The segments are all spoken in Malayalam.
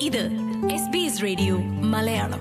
ഇത് S B S radio Malayalam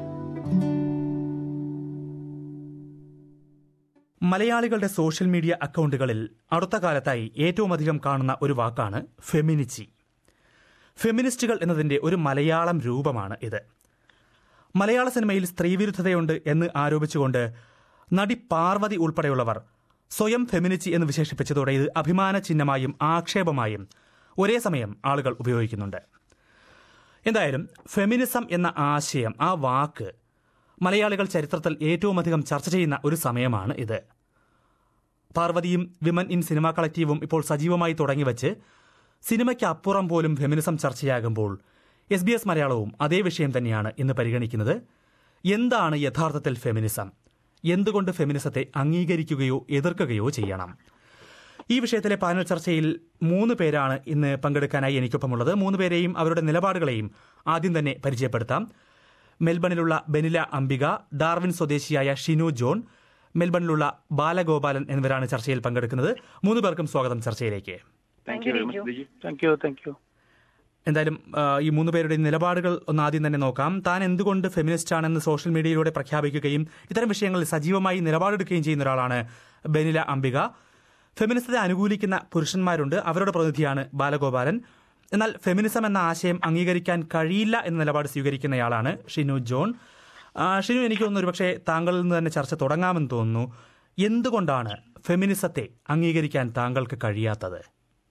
മലയാളികളുടെ സോഷ്യൽ മീഡിയ അക്കൗണ്ടുകളിൽ അടുത്ത കാലത്തായി ഏറ്റവും അധികം കാണുന്ന ഒരു വാക്കാണ് ഫെമിനിച്ചി ഫെമിനിസ്റ്റുകൾ എന്നതിന്റെ ഒരു മലയാളം രൂപമാണ് ഇത് മലയാള സിനിമയിൽ സ്ത്രീവിരുദ്ധതയുണ്ട് എന്ന് ആരോപിച്ചുകൊണ്ട് നടി പാർവതി ഉൾപ്പെടെയുള്ളവർ സ്വയം ഫെമിനിച്ചി എന്ന് വിശേഷിപ്പിച്ചതോടെ ഇത് അഭിമാന ചിഹ്നമായും ആക്ഷേപമായും ഒരേ സമയം ആളുകൾ ഉപയോഗിക്കുന്നുണ്ട് എന്തായാലും ഫെമിനിസം എന്ന ആശയം ആ വാക്ക് മലയാളികൾ ചരിത്രത്തിൽ ഏറ്റവും അധികം ചർച്ച ചെയ്യുന്ന ഒരു സമയമാണ് ഇത് പാർവതിയും വിമൻ ഇൻ സിനിമ കളക്റ്റീവും ഇപ്പോൾ സജീവമായി തുടങ്ങിവച്ച് സിനിമയ്ക്ക് അപ്പുറം പോലും ഫെമിനിസം ചർച്ചയാകുമ്പോൾ എസ് ബി എസ് മലയാളവും അതേ വിഷയം തന്നെയാണ് ഇന്ന് പരിഗണിക്കുന്നത് എന്താണ് യഥാർത്ഥത്തിൽ ഫെമിനിസം എന്തുകൊണ്ട് ഫെമിനിസത്തെ അംഗീകരിക്കുകയോ എതിർക്കുകയോ ചെയ്യണം ഈ വിഷയത്തിലെ പാനൽ ചർച്ചയിൽ മൂന്ന് പേരാണ് ഇന്ന് പങ്കെടുക്കാനായി എനിക്കൊപ്പമുള്ളത് മൂന്ന് പേരെയും അവരുടെ നിലപാടുകളെയും ആദ്യം തന്നെ പരിചയപ്പെടുത്താം മെൽബണിലുള്ള ബെനില അംബിക ഡാർവിൻ സ്വദേശിയായ ഷിനു ജോൺ മെൽബണിലുള്ള ബാലഗോപാലൻ എന്നിവരാണ് ചർച്ചയിൽ പങ്കെടുക്കുന്നത് മൂന്ന് പേർക്കും സ്വാഗതം ചർച്ചയിലേക്ക് thank you very much Biju thank you thank you എന്തായാലും ആ, ഈ മൂന്ന് പേരുടെ നിലപാടുകൾ ഒന്ന് ആദ്യം തന്നെ നോക്കാം താൻ എന്തുകൊണ്ട് ഫെമിനിസ്റ്റ് ആണെന്ന് സോഷ്യൽ മീഡിയയിലൂടെ പ്രഖ്യാപിക്കുകയും ഇത്തരം വിഷയങ്ങളിൽ സജീവമായി നിലപാടെടുക്കുകയും ചെയ്യുന്ന ഒരാളാണ് ബെനില അംബിക ഫെമിനിസത്തെ അനുകൂലിക്കുന്ന പുരുഷന്മാരുണ്ട് അവരുടെ പ്രതിനിധിയാണ് ബാലഗോപാലൻ എന്നാൽ ഫെമിനിസം എന്ന ആശയം അംഗീകരിക്കാൻ കഴിയില്ല എന്ന നിലപാട് സ്വീകരിക്കുന്നയാളാണ് ഷിനു ജോൺ ആ, ഷിനു എനിക്ക് തോന്നുന്നു ഒരുപക്ഷെ താങ്കളിൽ നിന്ന് തന്നെ ചർച്ച തുടങ്ങാമെന്ന് തോന്നുന്നു എന്തുകൊണ്ടാണ് ഫെമിനിസത്തെ അംഗീകരിക്കാൻ താങ്കൾക്ക് കഴിയാത്തത്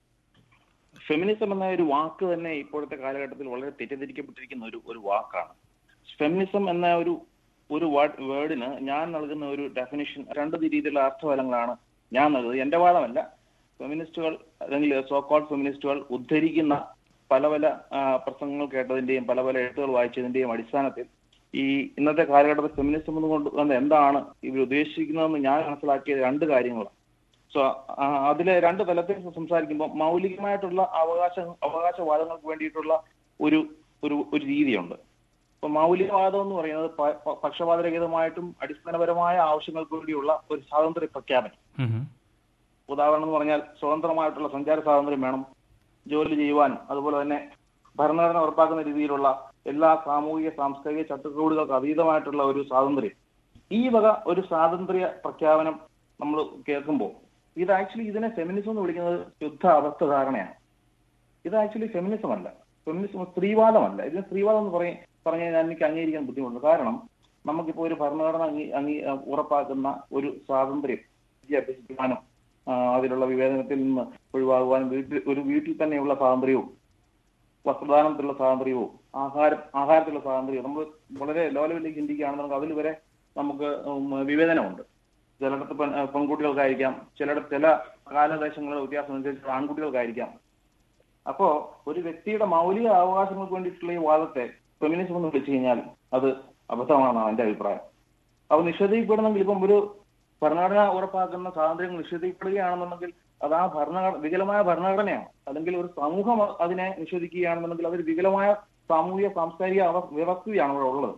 ഫെമിനിസം എന്ന ഒരു വാക്ക് തന്നെ ഇപ്പോഴത്തെ കാലഘട്ടത്തിൽ വളരെ തെറ്റിദ്ധരിക്കപ്പെട്ടിരിക്കുന്ന ഒരു ഒരു വാക്കാണ് ഫെമിനിസം എന്ന ഒരു ഒരു വേർഡിന് ഞാൻ നൽകുന്ന ഒരു ഡെഫിനിഷൻ രണ്ട് രീതിയിലുള്ള അർത്ഥഫലങ്ങളാണ് ഞാൻ നൽകുന്നത് എന്റെ വാദമല്ല ഫെമിനിസ്റ്റുകൾ അല്ലെങ്കിൽ സോക്കോൾ ഫെമിനിസ്റ്റുകൾ ഉദ്ധരിക്കുന്ന പല പല ആ, പ്രസംഗങ്ങൾ കേട്ടതിന്റെയും പല പല എഴുത്തുകൾ വായിച്ചതിന്റെയും അടിസ്ഥാനത്തിൽ ഈ ഇന്നത്തെ കാലഘട്ടത്തിൽ ഫെമിനിസം എന്നുകൊണ്ട് കൊണ്ട് എന്താണ് ഇവർ ഉദ്ദേശിക്കുന്നതെന്ന് ഞാൻ മനസ്സിലാക്കിയത് രണ്ട് കാര്യങ്ങളാണ് സോ അതിലെ രണ്ട് തലത്തിൽ സംസാരിക്കുമ്പോൾ മൗലികമായിട്ടുള്ള അവകാശ അവകാശവാദങ്ങൾക്ക് വേണ്ടിയിട്ടുള്ള ഒരു ഒരു ഒരു രീതിയുണ്ട് ഇപ്പൊ മൗലികവാദം എന്ന് പറയുന്നത് പ- പ- പക്ഷപാതരഹിതമായിട്ടും അടിസ്ഥാനപരമായ ആവശ്യങ്ങൾക്ക് വേണ്ടിയുള്ള ഒരു സ്വാതന്ത്ര്യ പ്രഖ്യാപനം ഉം. ഉദാഹരണം എന്ന് പറഞ്ഞാൽ സ്വതന്ത്രമായിട്ടുള്ള സഞ്ചാര സ്വാതന്ത്ര്യം വേണം ജോലി ചെയ്യുവാൻ അതുപോലെ തന്നെ ഭരണഘടന ഉറപ്പാക്കുന്ന രീതിയിലുള്ള എല്ലാ സാമൂഹിക സാംസ്കാരിക ചട്ടക്കൂടുകൾക്ക് അതീതമായിട്ടുള്ള ഒരു സ്വാതന്ത്ര്യം ഈ വക ഒരു സ്വാതന്ത്ര്യ പ്രഖ്യാപനം നമ്മൾ കേൾക്കുമ്പോൾ ഇത് ആക്ച്വലി ഇതിനെ ഫെമിനിസം എന്ന് വിളിക്കുന്നത് ശുദ്ധ അവസ്ഥ ധാരണയാണ് ഇത് ആക്ച്വലി ഫെമിനിസം അല്ല ഫെമിനിസം സ്ത്രീവാദമല്ല ഇതിന് സ്ത്രീവാദം എന്ന് പറയും പറഞ്ഞാൽ ഞാൻ എനിക്ക് അംഗീകരിക്കാൻ ബുദ്ധിമുട്ടുണ്ട് കാരണം നമുക്കിപ്പോ ഒരു ഭരണഘടന അംഗീ അംഗീ ഉറപ്പാക്കുന്ന ഒരു സ്വാതന്ത്ര്യം വിദ്യ അഭ്യസിക്കുവാനും ആ, അതിലുള്ള വിവേചനത്തിൽ നിന്ന് ഒഴിവാകുവാനും വീട്ടിൽ ഒരു വീട്ടിൽ തന്നെയുള്ള സ്വാതന്ത്ര്യവും വസ്ത്രദാനത്തിലുള്ള സ്വാതന്ത്ര്യവും ആഹാരം ആഹാരത്തിലുള്ള സ്വാതന്ത്ര്യവും നമ്മൾ വളരെ ലോ ലെവലിലേക്ക് ചിന്തിക്കുകയാണെന്നുണ്ടെങ്കിൽ അതിൽ വരെ നമുക്ക് ഉം, വിവേചനമുണ്ട് ചിലയിടത്ത് പെൺ ഏഹ് പെൺകുട്ടികൾക്കായിരിക്കാം ചിലയിടത്ത് ചില കാലദേശങ്ങളുടെ വ്യത്യാസം അനുസരിച്ച് ആൺകുട്ടികൾക്കായിരിക്കാം അപ്പോ ഒരു വ്യക്തിയുടെ മൗലിക അവകാശങ്ങൾക്ക് വേണ്ടിയിട്ടുള്ള ഈ വാദത്തെ ഫെമിനിസം എന്ന് വിളിച്ചു കഴിഞ്ഞാൽ അത് അബദ്ധമാണെന്നാണ് എന്റെ അഭിപ്രായം അത് നിഷേധിക്കപ്പെടുന്നെങ്കിൽ ഇപ്പം ഒരു ഭരണഘടന ഉറപ്പാക്കുന്ന സ്വാതന്ത്ര്യങ്ങൾ നിഷേധിക്കപ്പെടുകയാണെന്നുണ്ടെങ്കിൽ അത് ആ ഭരണഘടന വികലമായ ഭരണഘടനയാണ് അല്ലെങ്കിൽ ഒരു സമൂഹം അതിനെ നിഷേധിക്കുകയാണെന്നുണ്ടെങ്കിൽ അതൊരു വികലമായ സാമൂഹിക സാംസ്കാരിക അവ- വ്യവസ്ഥയാണ് അവിടെ ഉള്ളത്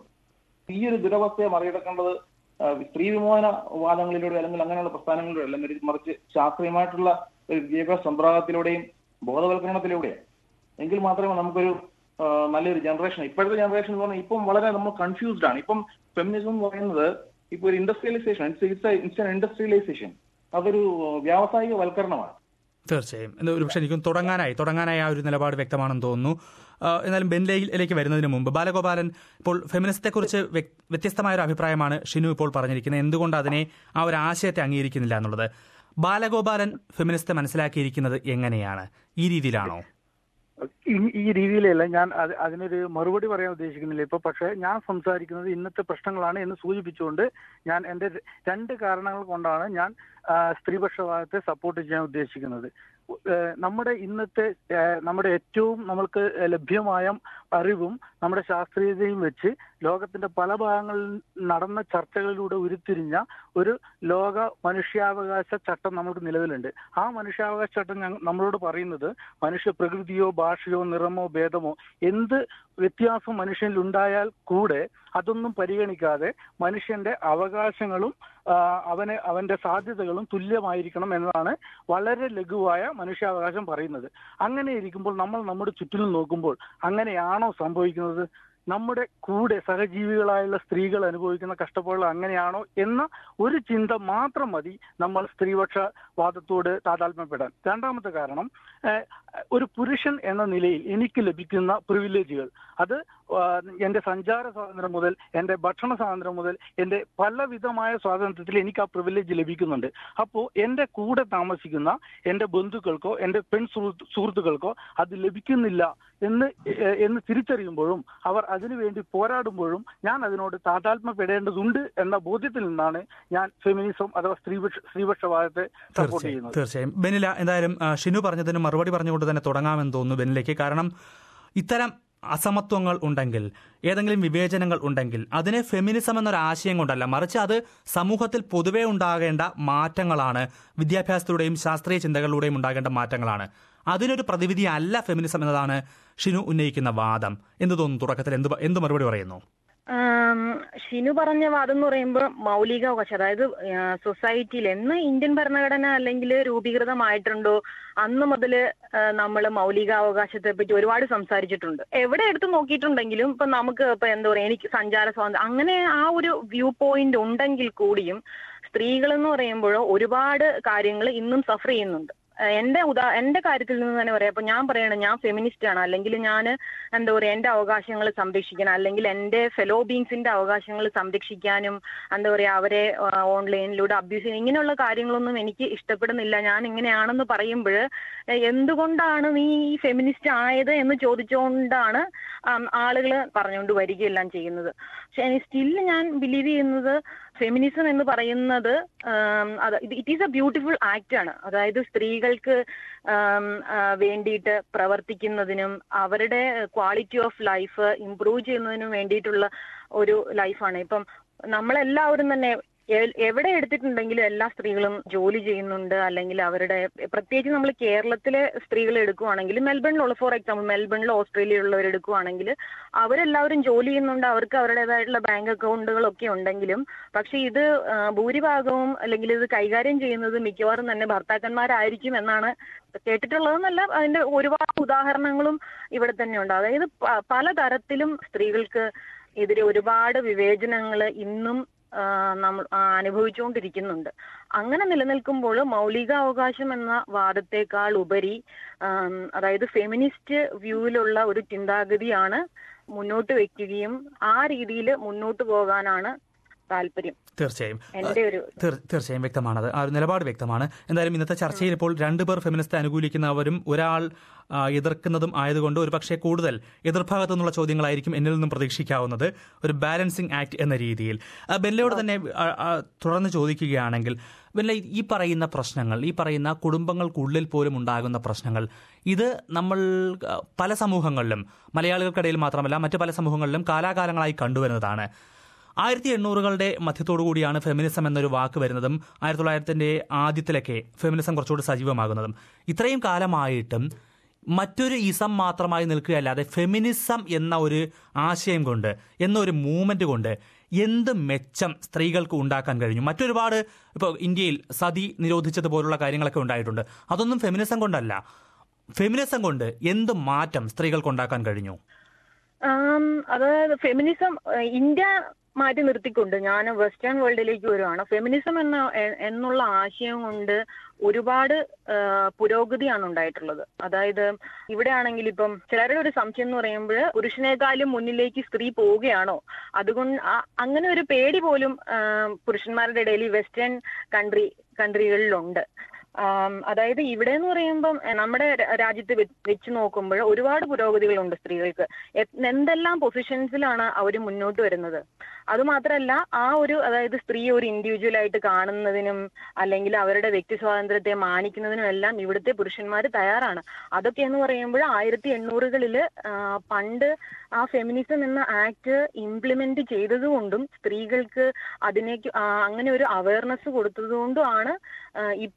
ഈ ഒരു ദുരവസ്ഥയെ മറികടക്കേണ്ടത് ആ, സ്ത്രീ വിമോചന വാദങ്ങളിലൂടെ അല്ലെങ്കിൽ അങ്ങനെയുള്ള പ്രസ്ഥാനങ്ങളിലൂടെ അല്ലെങ്കിൽ മറിച്ച് ശാസ്ത്രീയമായിട്ടുള്ള ഒരു വിദ്യാഭ്യാസ സമ്പ്രദായത്തിലൂടെയും ബോധവൽക്കരണത്തിലൂടെയാണ് എങ്കിൽ മാത്രമേ നമുക്കൊരു ആ, നല്ലൊരു ജനറേഷൻ ഇപ്പോഴത്തെ ജനറേഷൻ എന്ന് പറഞ്ഞാൽ ഇപ്പം വളരെ നമ്മൾ കൺഫ്യൂസ്ഡ് ആണ് ഇപ്പം ഫെമിനിസം എന്ന് പറയുന്നത് ഇപ്പൊ ഒരു ഇൻഡസ്ട്രിയലൈസേഷൻ ഇറ്റ്സ് ഇൻഡസ്ട്രിയലൈസേഷൻ അതൊരു വ്യാവസായിക വൽക്കരണമാണ് തീർച്ചയായും എന്താ ഒരുപക്ഷെ എനിക്കും തുടങ്ങാനായി തുടങ്ങാനായി ആ ഒരു നിലപാട് വ്യക്തമാണെന്ന് തോന്നുന്നു ആ, എന്നാലും ബെൻലയിലേക്ക് വരുന്നതിന് മുമ്പ് ബാലഗോപാലൻ ഇപ്പോൾ ഫെമിനിസത്തെക്കുറിച്ച് വ്യക്- വ്യത്യസ്തമായ ഒരു അഭിപ്രായമാണ് ഷിനു ഇപ്പോൾ പറഞ്ഞിരിക്കുന്നത് എന്തുകൊണ്ട് അതിനെ ആ ഒരു ആശയത്തെ അംഗീകരിക്കുന്നില്ല എന്നുള്ളത് ബാലഗോപാലൻ ഫെമിനിസത്തെ മനസ്സിലാക്കിയിരിക്കുന്നത് എങ്ങനെയാണ് ഈ രീതിയിലാണോ ഈ- ഈ രീതിയിലല്ല ഞാൻ അത് അതിനൊരു മറുപടി പറയാൻ ഉദ്ദേശിക്കുന്നില്ല ഇപ്പൊ പക്ഷെ ഞാൻ സംസാരിക്കുന്നത് ഇന്നത്തെ പ്രശ്നങ്ങളാണ് എന്ന് സൂചിപ്പിച്ചുകൊണ്ട് ഞാൻ എന്റെ ര- രണ്ട് കാരണങ്ങൾ കൊണ്ടാണ് ഞാൻ ആ, സ്ത്രീപക്ഷവാദത്തെ സപ്പോർട്ട് ചെയ്യാൻ ഉദ്ദേശിക്കുന്നത് ഏഹ് നമ്മുടെ ഇന്നത്തെ ഏഹ് നമ്മുടെ ഏറ്റവും നമ്മൾക്ക് ലഭ്യമായ അറിവും നമ്മുടെ ശാസ്ത്രീയതയും വെച്ച് ലോകത്തിന്റെ പല ഭാഗങ്ങളിൽ നടന്ന ചർച്ചകളിലൂടെ ഉരുത്തിരിഞ്ഞ ഒരു ലോക മനുഷ്യാവകാശ ചട്ടം നമുക്ക് നിലവിലുണ്ട് ആ മനുഷ്യാവകാശ ചട്ടം ഞങ്ങ- നമ്മളോട് പറയുന്നത് മനുഷ്യ പ്രകൃതിയോ ഭാഷയോ നിറമോ ഭേദമോ എന്ത് വ്യത്യാസം മനുഷ്യനിൽ ഉണ്ടായാൽ കൂടെ അതൊന്നും പരിഗണിക്കാതെ മനുഷ്യന്റെ അവകാശങ്ങളും ആ, അവന് അവന്റെ സാധ്യതകളും തുല്യമായിരിക്കണം എന്നതാണ് വളരെ ലഘുവായ മനുഷ്യാവകാശം പറയുന്നത് അങ്ങനെ ഇരിക്കുമ്പോൾ നമ്മൾ നമ്മുടെ ചുറ്റിലും നോക്കുമ്പോൾ അങ്ങനെയാണോ അങ്ങനെയാണോ സംഭവിക്കുന്നത് നമ്മുടെ കൂടെ സഹജീവികളായുള്ള സ്ത്രീകൾ അനുഭവിക്കുന്ന കഷ്ടപ്പാടുകൾ അങ്ങനെയാണോ എന്ന ഒരു ചിന്ത മാത്രം മതി നമ്മൾ സ്ത്രീപക്ഷ വാദത്തോട് താതാത്മ്യപ്പെടാൻ രണ്ടാമത്തെ കാരണം ഏഹ്, ഒരു പുരുഷൻ എന്ന നിലയിൽ എനിക്ക് ലഭിക്കുന്ന പ്രിവിലേജുകൾ അത് ആ, എന്റെ സഞ്ചാര സ്വാതന്ത്ര്യം മുതൽ എന്റെ ഭക്ഷണ സ്വാതന്ത്ര്യം മുതൽ എന്റെ പലവിധമായ സ്വാതന്ത്ര്യത്തിൽ എനിക്ക് ആ പ്രിവിലേജ് ലഭിക്കുന്നുണ്ട് അപ്പോൾ എന്റെ കൂടെ താമസിക്കുന്ന എന്റെ ബന്ധുക്കൾക്കോ എന്റെ പെൺ സുഹൃത്ത് സുഹൃത്തുക്കൾക്കോ അത് ലഭിക്കുന്നില്ല എന്ന് ഏഹ്, എന്ന് തിരിച്ചറിയുമ്പോഴും അവർ അതിനുവേണ്ടി പോരാടുമ്പോഴും ഞാൻ അതിനോട് താതാത്മ്യപ്പെടേണ്ടതുണ്ട് എന്ന ബോധ്യത്തിൽ നിന്നാണ് ഞാൻ ഫെമിനിസം അഥവാ സ്ത്രീപക്ഷ സ്ത്രീപക്ഷവാദത്തെ സപ്പോർട്ട് തീർച്ചയായും ചെയ്യുന്നത് തീർച്ചയായും ബെനില എന്തായാലും ആ, ഷിനു പറഞ്ഞതിന് മറുപടി പറഞ്ഞുകൊണ്ട് തന്നെ തുടങ്ങാമെന്ന് തോന്നുന്നു ബെനിലേക്ക് കാരണം ഇത്തരം അസമത്വങ്ങൾ ഉണ്ടെങ്കിൽ ഏതെങ്കിലും വിവേചനങ്ങൾ ഉണ്ടെങ്കിൽ അതിനെ ഫെമിനിസം എന്നൊരു ആശയം കൊണ്ടല്ല മറിച്ച് അത് സമൂഹത്തിൽ പൊതുവെ ഉണ്ടാകേണ്ട മാറ്റങ്ങളാണ് വിദ്യാഭ്യാസത്തിലൂടെയും ശാസ്ത്രീയ ചിന്തകളിലൂടെയും ഉണ്ടാകേണ്ട മാറ്റങ്ങളാണ് അതിനൊരു പ്രതിവിധി അല്ല ഫെമിനിസം എന്നതാണ് ഷിനു ഉന്നയിക്കുന്ന വാദം എന്ത് തോന്നുന്നു തുടക്കത്തിൽ എന്ത് പ- എന്ത് മറുപടി പറയുന്നു ആം, ഷിനു പറഞ്ഞ വാദം എന്ന് പറയുമ്പോൾ മൗലികാവകാശം അതായത് സൊസൈറ്റിയിൽ എന്ന് ഇന്ത്യൻ ഭരണഘടന അല്ലെങ്കിൽ രൂപീകൃതമായിട്ടുണ്ടോ അന്ന് മുതൽ നമ്മൾ മൗലികാവകാശത്തെ പറ്റി ഒരുപാട് സംസാരിച്ചിട്ടുണ്ട് എവിടെ എടുത്ത് നോക്കിയിട്ടുണ്ടെങ്കിലും ഇപ്പൊ നമുക്ക് ഇപ്പൊ എന്താ പറയാ എനിക്ക് സഞ്ചാര സ്വാതന്ത്ര്യം അങ്ങനെ ആ ഒരു വ്യൂ പോയിന്റ് ഉണ്ടെങ്കിൽ കൂടിയും സ്ത്രീകൾ എന്ന് പറയുമ്പോൾ ഒരുപാട് കാര്യങ്ങൾ ഇന്നും സഫർ ചെയ്യുന്നുണ്ട് ഏഹ് എന്റെ ഉദാ എന്റെ കാര്യത്തിൽ നിന്ന് തന്നെ പറയാം അപ്പൊ ഞാൻ പറയണ ഞാൻ ഫെമിനിസ്റ്റ് ആണ് അല്ലെങ്കിൽ ഞാൻ എന്താ പറയാ എന്റെ അവകാശങ്ങൾ സംരക്ഷിക്കണം അല്ലെങ്കിൽ എന്റെ ഫെലോ ബീങ്സിന്റെ അവകാശങ്ങൾ സംരക്ഷിക്കാനും എന്താ പറയാ അവരെ ഓൺലൈനിലൂടെ അബ്യൂസ് ചെയ്യുന്ന ഇങ്ങനെയുള്ള കാര്യങ്ങളൊന്നും എനിക്ക് ഇഷ്ടപ്പെടുന്നില്ല ഞാൻ ഇങ്ങനെയാണെന്ന് പറയുമ്പോൾ എന്തുകൊണ്ടാണ് നീ ഈ ഫെമിനിസ്റ്റ് ആയത് എന്ന് ചോദിച്ചുകൊണ്ടാണ് ആളുകൾ പറഞ്ഞുകൊണ്ട് വരികയെല്ലാം ചെയ്യുന്നത് പക്ഷെ സ്റ്റിൽ ഞാൻ ബിലീവ് ചെയ്യുന്നത് ഫെമിനിസം എന്ന് പറയുന്നത് ആം, അത് it is a beautiful act ആണ് അതായത് സ്ത്രീകൾക്ക് ആം, ആ, വേണ്ടിയിട്ട് പ്രവർത്തിക്കുന്നതിനും അവരുടെ ക്വാളിറ്റി ഓഫ് ലൈഫ് ഇംപ്രൂവ് ചെയ്യുന്നതിനും വേണ്ടിയിട്ടുള്ള ഒരു ലൈഫാണ് ഇപ്പം നമ്മളെല്ലാവരും തന്നെ എ- എവിടെ എടുത്തിട്ടുണ്ടെങ്കിലും എല്ലാ സ്ത്രീകളും ജോലി ചെയ്യുന്നുണ്ട് അല്ലെങ്കിൽ അവരുടെ പ്രത്യേകിച്ച് നമ്മൾ കേരളത്തിലെ സ്ത്രീകൾ എടുക്കുവാണെങ്കിൽ മെൽബണിലുള്ള ഫോർ എക്സാമ്പിൾ മെൽബണിൽ ഓസ്ട്രേലിയയിലുള്ളവർ എടുക്കുവാണെങ്കിൽ അവരെല്ലാവരും ജോലി ചെയ്യുന്നുണ്ട് അവർക്ക് അവരുടേതായിട്ടുള്ള ബാങ്ക് അക്കൗണ്ടുകളൊക്കെ ഉണ്ടെങ്കിലും പക്ഷെ ഇത് ആ, ഭൂരിഭാഗവും അല്ലെങ്കിൽ ഇത് കൈകാര്യം ചെയ്യുന്നത് മിക്കവാറും തന്നെ ഭർത്താക്കന്മാരായിരിക്കും എന്നാണ് കേട്ടിട്ടുള്ളതെന്നല്ല അതിന്റെ ഒരുപാട് ഉദാഹരണങ്ങളും ഇവിടെ തന്നെയുണ്ട് അതായത് പ- പലതരത്തിലും സ്ത്രീകൾക്ക് എതിരെ ഒരുപാട് വിവേചനങ്ങൾ ഇന്നും ആ, നമ്മൾ ആ, അനുഭവിച്ചുകൊണ്ടിരിക്കുന്നുണ്ട് അങ്ങനെ നിലനിൽക്കുമ്പോൾ മൗലികാവകാശം എന്ന വാദത്തെക്കാൾ ഉപരി ആം, അതായത് ഫെമിനിസ്റ്റ് വ്യൂവിലുള്ള ഒരു ചിന്താഗതിയാണ് മുന്നോട്ട് വെക്കുകയും ആ രീതിയിൽ മുന്നോട്ട് പോകാനാണ് താല്പര്യം തീർച്ചയായും എന്റെ ഒരു തീർ- തീർച്ചയായും വ്യക്തമാണത് ആ ഒരു നിലപാട് വ്യക്തമാണ് എന്തായാലും ഇന്നത്തെ ചർച്ചയിൽ ഇപ്പോൾ രണ്ടുപേർ ഫെമിനിസ്റ്റ് അനുകൂലിക്കുന്നവരും ഒരാൾ ആ, എതിർക്കുന്നതും ആയതുകൊണ്ട് ഒരു പക്ഷേ കൂടുതൽ എതിർഭാഗത്തു നിന്നുള്ള ചോദ്യങ്ങളായിരിക്കും എന്നിൽ നിന്നും പ്രതീക്ഷിക്കാവുന്നത് ഒരു ബാലൻസിങ് ആക്ട് എന്ന രീതിയിൽ ആ, ബെല്ലയോട് തന്നെ ആ, ആ, തുടർന്ന് ചോദിക്കുകയാണെങ്കിൽ ബെല്ല ഈ പറയുന്ന പ്രശ്നങ്ങൾ ഈ പറയുന്ന കുടുംബങ്ങൾക്കുള്ളിൽ പോലും ഉണ്ടാകുന്ന പ്രശ്നങ്ങൾ ഇത് നമ്മൾ ആ, പല സമൂഹങ്ങളിലും മലയാളികൾക്കിടയിൽ മാത്രമല്ല മറ്റു പല സമൂഹങ്ങളിലും കാലാകാലങ്ങളായി കണ്ടുവരുന്നതാണ് ആയിരത്തി എണ്ണൂറുകളുടെ മധ്യത്തോടു കൂടിയാണ് ഫെമിനിസം എന്നൊരു വാക്ക് വരുന്നതും ആയിരത്തി തൊള്ളായിരത്തിന്റെ ആദ്യത്തിലൊക്കെ ഫെമിനിസം കുറച്ചുകൂടി സജീവമാകുന്നതും ഇത്രയും കാലമായിട്ടും മറ്റൊരു ഇസം മാത്രമായി നിൽക്കുകയല്ലാതെ ഫെമിനിസം എന്ന ഒരു ആശയം കൊണ്ട് എന്ന ഒരു മൂവ്മെന്റ് കൊണ്ട് എന്ത് മെച്ചം സ്ത്രീകൾക്ക് ഉണ്ടാക്കാൻ കഴിഞ്ഞു മറ്റൊരുപാട് ഇപ്പോൾ ഇന്ത്യയിൽ സതി നിരോധിച്ചതുപോലുള്ള കാര്യങ്ങളൊക്കെ ഉണ്ടായിട്ടുണ്ട് അതൊന്നും ഫെമിനിസം കൊണ്ടല്ല ഫെമിനിസം കൊണ്ട് എന്ത് മാറ്റം സ്ത്രീകൾക്ക് ഉണ്ടാക്കാൻ കഴിഞ്ഞു ആം, അതായത് ഫെമിനിസം ഏഹ്, ഇന്ത്യ മാറ്റി നിർത്തിക്കൊണ്ട് ഞാൻ വെസ്റ്റേൺ വേൾഡിലേക്ക് വരുവാണ് ഫെമിനിസം എന്ന എ- എന്നുള്ള ആശയം കൊണ്ട് ഒരുപാട് ഏഹ്, പുരോഗതിയാണ് ഉണ്ടായിട്ടുള്ളത് അതായത് ഇവിടെ ആണെങ്കിൽ ഇപ്പം ചിലരുടെ ഒരു സംശയം എന്ന് പറയുമ്പോൾ പുരുഷനേക്കാളും മുന്നിലേക്ക് സ്ത്രീ പോവുകയാണോ അതുകൊണ്ട് ആ- അങ്ങനെ ഒരു പേടി പോലും ആം, പുരുഷന്മാരുടെ ഇടയിൽ ഈ വെസ്റ്റേൺ കൺട്രി കൺട്രികളിലുണ്ട് ആം, അതായത് ഇവിടെ എന്ന് പറയുമ്പം എ, നമ്മുടെ ര- രാജ്യത്ത് വെ- വെച്ച് നോക്കുമ്പോൾ ഒരുപാട് പുരോഗതികളുണ്ട് സ്ത്രീകൾക്ക് എ- എന്തെല്ലാം പൊസിഷൻസിലാണ് അവർ മുന്നോട്ട് വരുന്നത് അത് മാത്രമല്ല ആ ഒരു അതായത് സ്ത്രീ ഒരു ഇൻഡിവിജ്വൽ ആയിട്ട് കാണുന്നതിനും അല്ലെങ്കിൽ അവരുടെ വ്യക്തി സ്വാതന്ത്ര്യത്തെ മാനിക്കുന്നതിനും എല്ലാം ഇവിടുത്തെ പുരുഷന്മാർ തയ്യാറാണ് അതൊക്കെ എന്ന് പറയുമ്പോൾ ആയിരത്തി എണ്ണൂറുകളില് പണ്ട് ആ ഫെമിനിസം എന്ന ആക്ട് ഇംപ്ലിമെന്റ് ചെയ്തതുകൊണ്ടും സ്ത്രീകൾക്ക് അതിനേക്ക് ആ, അങ്ങനെ ഒരു അവയർനെസ് കൊടുത്തതുകൊണ്ടുമാണ് ആ, ഇപ്പോ ഈ വെസ്റ്റേൺ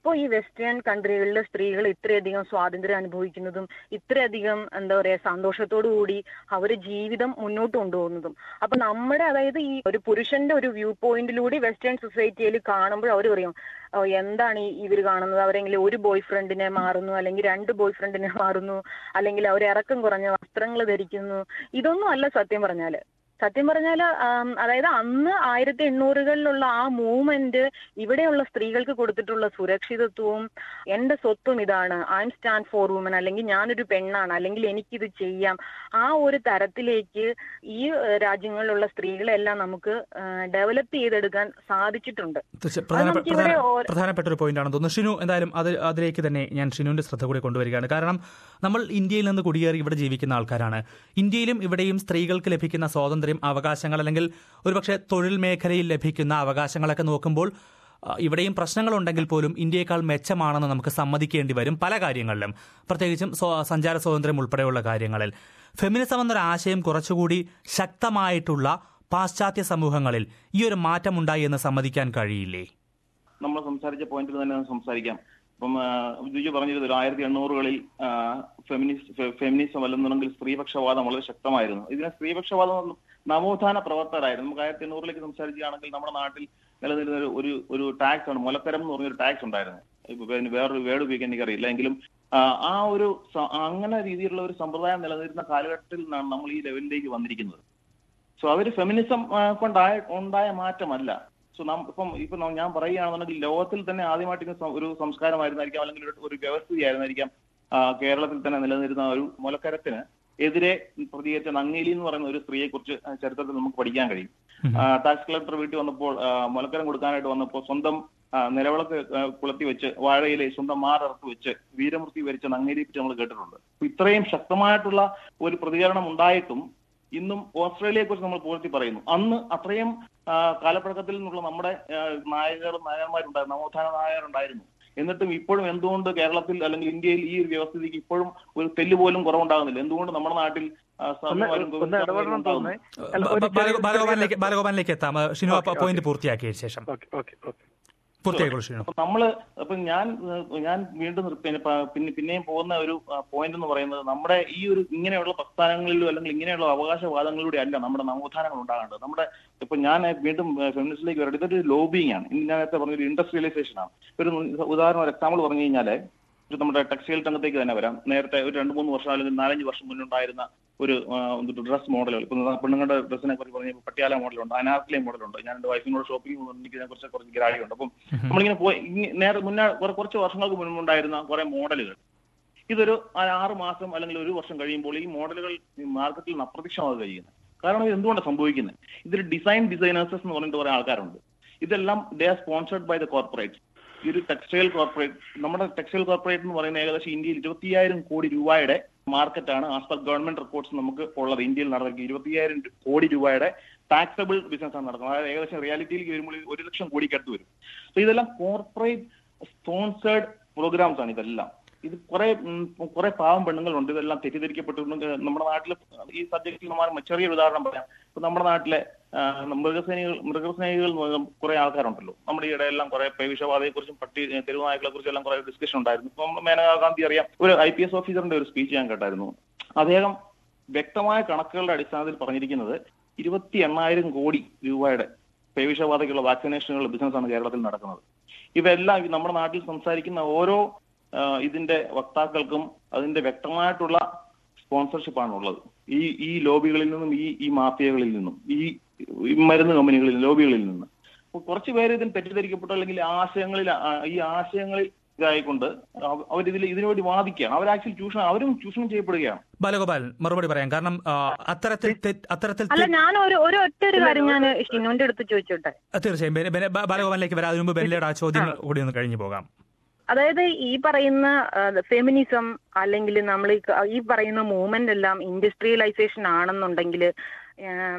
വെസ്റ്റേൺ കൺട്രികളിലെ സ്ത്രീകൾ ഇത്രയധികം സ്വാതന്ത്ര്യം അനുഭവിക്കുന്നതും ഇത്രയധികം എന്താ പറയാ സന്തോഷത്തോടു കൂടി അവര് ജീവിതം മുന്നോട്ട് കൊണ്ടുപോകുന്നതും അപ്പൊ നമ്മുടെ അതായത് ഈ ഒരു പുരുഷന്റെ ഒരു വ്യൂ പോയിന്റിലൂടെ വെസ്റ്റേൺ സൊസൈറ്റിയിൽ കാണുമ്പോൾ അവർ പറയും "ഓ, എന്താണ് ഈ ഇവർ കാണുന്നത് അവരെങ്കിലും ഒരു ബോയ് ഫ്രണ്ടിനെ മാറുന്നു അല്ലെങ്കിൽ രണ്ട് ബോയ് ഫ്രണ്ടിനെ മാറുന്നു അല്ലെങ്കിൽ അവർ ഇറക്കം കുറഞ്ഞ വസ്ത്രങ്ങൾ ധരിക്കുന്നു ഇതൊന്നും അല്ല സത്യം പറഞ്ഞാല് സത്യം പറഞ്ഞാൽ അതായത് അന്ന് ആയിരത്തി എണ്ണൂറുകളിലുള്ള ആ മൂവ്മെന്റ് ഇവിടെയുള്ള സ്ത്രീകൾക്ക് കൊടുത്തിട്ടുള്ള സുരക്ഷിതത്വവും എന്റെ സ്വത്വം ഇതാണ് I'm stand for woman അല്ലെങ്കിൽ ഞാനൊരു പെണ്ണാണ് അല്ലെങ്കിൽ എനിക്കിത് ചെയ്യാം ആ ഒരു തരത്തിലേക്ക് ഈ ഏഹ്, രാജ്യങ്ങളിലുള്ള സ്ത്രീകളെല്ലാം നമുക്ക് ഡെവലപ്പ് ചെയ്തെടുക്കാൻ സാധിച്ചിട്ടുണ്ട് തീർച്ചയായും പ്രധാന- നമുക്ക് പ്രധാന- ഇവിടെ ഓരോ- പ്രധാനപ്പെട്ട ഒരു പോയിന്റ് ആണെന്ന് തോന്നുന്നു ഷിനു എന്തായാലും അത് അതിലേക്ക് തന്നെ ഞാൻ ഷിനുവിന്റെ ശ്രദ്ധ കൂടി കൊണ്ടുവരികയാണ് കാരണം നമ്മൾ ഇന്ത്യയിൽ നിന്ന് കുടിയേറി ഇവിടെ ജീവിക്കുന്ന ആൾക്കാരാണ് ഇന്ത്യയിലും ഇവിടെയും സ്ത്രീകൾക്ക് ലഭിക്കുന്ന സ്വാതന്ത്ര്യം അവകാശങ്ങൾ അല്ലെങ്കിൽ ഒരുപക്ഷെ തൊഴിൽ മേഖലയിൽ ലഭിക്കുന്ന അവകാശങ്ങളൊക്കെ നോക്കുമ്പോൾ ആ, ഇവിടെയും പ്രശ്നങ്ങളുണ്ടെങ്കിൽ പോലും ഇന്ത്യയേക്കാൾ മെച്ചമാണെന്ന് നമുക്ക് സമ്മതിക്കേണ്ടി വരും പല കാര്യങ്ങളിലും പ്രത്യേകിച്ചും സ്വ- സഞ്ചാര സ്വാതന്ത്ര്യം ഉൾപ്പെടെയുള്ള കാര്യങ്ങളിൽ ഫെമിനിസം എന്നൊരു ആശയം കുറച്ചുകൂടി ശക്തമായിട്ടുള്ള പാശ്ചാത്യ സമൂഹങ്ങളിൽ ഈ ഒരു മാറ്റമുണ്ടായി എന്ന് സമ്മതിക്കാൻ കഴിയില്ലേ നമ്മൾ സംസാരിച്ച പോയിന്റിൽ തന്നെ നമുക്ക് സംസാരിക്കാം ഇപ്പം ആ, ബിജു പറഞ്ഞത് ഒരു ആയിരത്തി എണ്ണൂറുകളിൽ ഫെമിനിസ്റ്റ് ഫെമിനിസം അല്ലെന്നുണ്ടെങ്കിൽ സ്ത്രീപക്ഷവാദം വളരെ ശക്തമായിരുന്നു ഇതിനെ സ്ത്രീപക്ഷവാദം എന്ന് നവോത്ഥാന പ്രവർത്തകരായിരുന്നു നമുക്ക് ആയിരത്തി എണ്ണൂറിലേക്ക് സംസാരിക്കുകയാണെങ്കിൽ നമ്മുടെ നാട്ടിൽ നിലനിരുന്ന ഒരു- ഒരു ഒരു ടാക്സ് ആണ് മുലക്കരം എന്ന് പറഞ്ഞൊരു ടാക്സ് ഉണ്ടായിരുന്നു ഇപ്പൊ പിന്നെ വേറൊരു വേർഡ് ഉപയോഗിക്കാൻ എനിക്കറിയില്ല എങ്കിലും ആ, ആ ഒരു സ- അങ്ങനെ രീതിയിലുള്ള ഒരു സമ്പ്രദായം നിലനിരുന്ന കാലഘട്ടത്തിൽ നിന്നാണ് നമ്മൾ ഈ ലെവലിലേക്ക് വന്നിരിക്കുന്നത് സോ അവര് ഫെമിനിസം കൊണ്ടായ ഉണ്ടായ മാറ്റമല്ല സോ ഇപ്പം ഇപ്പൊ ന- ഞാൻ പറയുകയാണെന്നുണ്ടെങ്കിൽ ലോകത്തിൽ തന്നെ ആദ്യമായിട്ട് ഇങ്ങനെ സം- ഒരു സംസ്കാരമായിരുന്നായിരിക്കാം അല്ലെങ്കിൽ ഒരു- ഒരു വ്യവസ്ഥയായിരുന്നായിരിക്കാം ആ, കേരളത്തിൽ തന്നെ നിലനിരുന്ന ഒരു മുലക്കരത്തിന് എതിരെ പ്രതികരിച്ച നങ്ങേലി എന്ന് പറയുന്ന ഒരു സ്ത്രീയെ കുറിച്ച് ചരിത്രത്തിൽ നമുക്ക് പഠിക്കാൻ കഴിയും ടാക്സ് കളക്ടർ വീട്ടിൽ വന്നപ്പോൾ ആ, മുലക്കരം കൊടുക്കാനായിട്ട് വന്നപ്പോൾ സ്വന്തം ആ, നിലവിളക്ക് ആ, കുളത്തി വെച്ച് വാഴയിലെ സ്വന്തം മാറിറത്ത് വെച്ച് വീരമൃത്യു വരിച്ച നങ്ങേലിയെ പറ്റി നമ്മൾ കേട്ടിട്ടുണ്ട് അപ്പൊ ഇത്രയും ശക്തമായിട്ടുള്ള ഒരു പ്രതികരണം ഉണ്ടായിട്ടും ഇന്നും ഓസ്ട്രേലിയയെ കുറിച്ച് നമ്മൾ പൂർത്തി പറയുന്നു അന്ന് അത്രയും ആ, കാലപ്പഴക്കത്തിൽ നിന്നുള്ള നമ്മുടെ ആ, നായകരും നായകന്മാരുണ്ടായിരുന്നു നവോത്ഥാന നായകരുണ്ടായിരുന്നു എന്നിട്ടും ഇപ്പോഴും എന്തുകൊണ്ട് കേരളത്തിൽ അല്ലെങ്കിൽ ഇന്ത്യയിൽ ഈ ഒരു വ്യവസ്ഥിതിക്ക് ഇപ്പോഴും ഒരു തെല്ല് പോലും കുറവുണ്ടാകുന്നില്ല എന്തുകൊണ്ട് നമ്മുടെ നാട്ടിൽ ആ, ഒന്ന് സർവ്വമാരും ഒന്ന് ഇടപെടണം ഉണ്ടാകുന്നു? തോന്നുന്നേ അല്ല, ഒരു ബാല- ചെറിയ- ബാലഗോപാലിലേക്ക് ബാലഗോപാലിലേക്ക് എത്താം ആ, ഷിനു ആ ഓക്കേ, പോയിന്റ് ഓക്കേ. പൂർത്തിയാക്കിയ ശേഷം ഓക്കെ ഓക്കെ ഓക്കെ പൂർത്തിയാക്കോളൂ ഷിനു അപ്പൊ നമ്മള് അപ്പൊ ഞാൻ ഏഹ്, ഞാൻ വീണ്ടും നിർത്തി- പിന്നെ പ- പിന്നെ പിന്നെയും പോകുന്ന ഒരു പോയിന്റ് എന്ന് പറയുന്നത് നമ്മുടെ ഈ ഒരു ഇങ്ങനെയുള്ള പ്രസ്ഥാനങ്ങളിലോ അല്ലെങ്കിൽ ഇങ്ങനെയുള്ള അവകാശവാദങ്ങളിലൂടെ അല്ല നമ്മുടെ നവോത്ഥാനങ്ങൾ ഉണ്ടാകേണ്ടത് നമ്മുടെ ഇപ്പൊ ഞാൻ വീണ്ടും ഫെമിനിസ്റ്റിലേക്ക് വരട്ടെ ഇതൊരു ലോബിങ് ആണ് ഇന്ന് ഞാൻ നേരത്തെ പറഞ്ഞ ഒരു ഇൻഡസ്ട്രിയലൈസേഷൻ ആണ് ഒരു ഉദാഹരണം ഒരു എക്സാമ്പിൾ പറഞ്ഞു കഴിഞ്ഞാല് ഒരു നമ്മുടെ ടെക്സ്റ്റൈൽ രംഗത്തേക്ക് തന്നെ വരാം നേരത്തെ ഒരു രണ്ട് മൂന്ന് വർഷം അല്ലെങ്കിൽ നാലഞ്ച് വർഷം മുന്നുണ്ടായിരുന്ന ഒരു ഡ്രസ് മോഡലുകൾ ഇപ്പൊ പെണ്ണുങ്ങളുടെ ഡ്രസ്സിനെ കുറിച്ച് പറഞ്ഞ പട്ടിയാല മോഡലുണ്ട് അനാർക്കലി മോഡലുണ്ട് ഞാൻ എന്റെ വൈഫിനോട് ഷോപ്പിംഗ് പോകുന്നുണ്ട് ഇതിനെ കുറിച്ച് കുറച്ച് ഗ്രാഹ്യമുണ്ട് അപ്പം നമ്മളിങ്ങനെ പോയി ഇങ്ങ- നേരെ മുന്നേ കുറെ- കുറച്ച് വർഷങ്ങൾക്ക് മുൻപുണ്ടായിരുന്ന കുറെ മോഡലുകൾ ഇതൊരു ആ- ആറ് മാസം അല്ലെങ്കിൽ ഒരു വർഷം കഴിയുമ്പോൾ ഈ മോഡലുകൾ മാർക്കറ്റിൽ നിന്ന് അപ്രത്യക്ഷമാവുക കഴിയുന്നത് കാരണം ഇത് എന്തുകൊണ്ടാണ് സംഭവിക്കുന്നത് ഇതിൽ ഡിസൈൻ ഡിസൈനേഴ്സസ് എന്ന് പറഞ്ഞിട്ട് കുറെ ആൾക്കാരുണ്ട് ഇതെല്ലാം they are sponsored by the corporate ഈ ഒരു ടെക്സ്റ്റൈൽ കോർപ്പറേറ്റ് നമ്മുടെ ടെക്സ്റ്റൈൽ കോർപ്പറേറ്റ് എന്ന് പറയുന്ന ഏകദേശം ഇന്ത്യയിൽ ഇരുപത്തിയായിരം കോടി രൂപയുടെ മാർക്കറ്റാണ് ആസ് പെർ ഗവൺമെന്റ് റിപ്പോർട്ട്സ് നമുക്ക് ഉള്ളത് ഇന്ത്യയിൽ നടക്കുന്ന ഇരുപത്തിയായിരം കോടി രൂപയുടെ ടാക്സബിൾ ബിസിനസ് ആണ് നടക്കുന്നത് അതായത് ഏകദേശം റിയാലിറ്റിയിലേക്ക് വരുമ്പോൾ ഒരു ലക്ഷം കോടിക്ക് അടുത്ത് വരും സോ ഇതെല്ലാം കോർപ്പറേറ്റ് സ്പോൺസേഡ് പ്രോഗ്രാംസ് ആണ് ഇതെല്ലാം ഇത് കുറെ കുറെ പാവം പെണ്ണുങ്ങളുണ്ട് ഇതെല്ലാം തെറ്റിദ്ധരിക്കപ്പെട്ടിട്ടുണ്ട് നമ്മുടെ നാട്ടിൽ ഈ സബ്ജക്റ്റിൽ നമ്മൾ ചെറിയൊരു ഉദാഹരണം പറയാം ഇപ്പൊ നമ്മുടെ നാട്ടിലെ ആ, മൃഗസ്നേഹികൾ മൃഗസ്നേഹികൾ എന്ന് പറഞ്ഞ കുറെ ആൾക്കാരുണ്ടല്ലോ നമ്മുടെ ഈയിടെ എല്ലാം കുറെ പേവിഷവാദയെ കുറിച്ചും പട്ടി തെരുവുനായകളെ കുറിച്ചും എല്ലാം കുറെ ഡിസ്കഷൻ ഉണ്ടായിരുന്നു ഇപ്പം മേനകാ ഗാന്ധി അറിയാം ഒരു ഐ പി എസ് ഓഫീസറിന്റെ ഒരു സ്പീച്ച് ഞാൻ കേട്ടായിരുന്നു അദ്ദേഹം വ്യക്തമായ കണക്കുകളുടെ അടിസ്ഥാനത്തിൽ പറഞ്ഞിരിക്കുന്നത് ഇരുപത്തി എണ്ണായിരം കോടി രൂപയുടെ പേവിഷബാധയ്ക്കുള്ള വാക്സിനേഷനുകളുടെ ബിസിനസ്സാണ് കേരളത്തിൽ നടക്കുന്നത് ഇവയെല്ലാം ഈ നമ്മുടെ നാട്ടിൽ സംസാരിക്കുന്ന ഓരോ ആ, ഇതിന്റെ വക്താക്കൾക്കും അതിന്റെ വ്യക്തമായിട്ടുള്ള സ്പോൺസർഷിപ്പ് ആണ് ഉള്ളത് ഈ ഈ ലോബികളിൽ നിന്നും ഈ ഈ മാഫിയകളിൽ നിന്നും ഈ ഈ മരുന്ന് കമ്പനികളിൽ ലോബികളിൽ നിന്ന് അപ്പൊ കുറച്ച് പേര് ഇതിന് തെറ്റിദ്ധരിക്കപ്പെട്ടു അല്ലെങ്കിൽ ആശയങ്ങളിൽ ആ, ഈ ആശയങ്ങളിൽ ഇതായിക്കൊണ്ട് അവ- അവരിതിൽ ഇതിനു വേണ്ടി വാദിക്കുകയാണ് അവർ ആക്ച്വലി ചൂഷണം അവരും ചൂഷണം ചെയ്യപ്പെടുകയാണ് ബാലഗോപാൽ മറുപടി പറയാം കാരണം ആ, അത്തരത്തിൽ തെ- അത്തരത്തിൽ അല്ല തെ- ഞാൻ ഒരു ഒരു ഒറ്റ ഒരു കാര്യം ഞാൻ ഷിനുവിന്റെ അടുത്ത് ചോദിച്ചോട്ടെ തീർച്ചയായും ബെന- ബെന- ബാ- ബാലഗോപാലിലേക്ക് വരാം അതിനു മുമ്പ് ബെല്ലയുടെ ആ ചോദ്യം കൂടി ഒന്ന് കഴിഞ്ഞു പോകാം അതായത് ഈ പറയുന്ന ഫെമിനിസം അല്ലെങ്കിൽ നമ്മൾ ഈ പറയുന്ന മൂവ്മെന്റ് എല്ലാം ഇൻഡസ്ട്രിയലൈസേഷൻ ആണെന്നുണ്ടെങ്കിൽ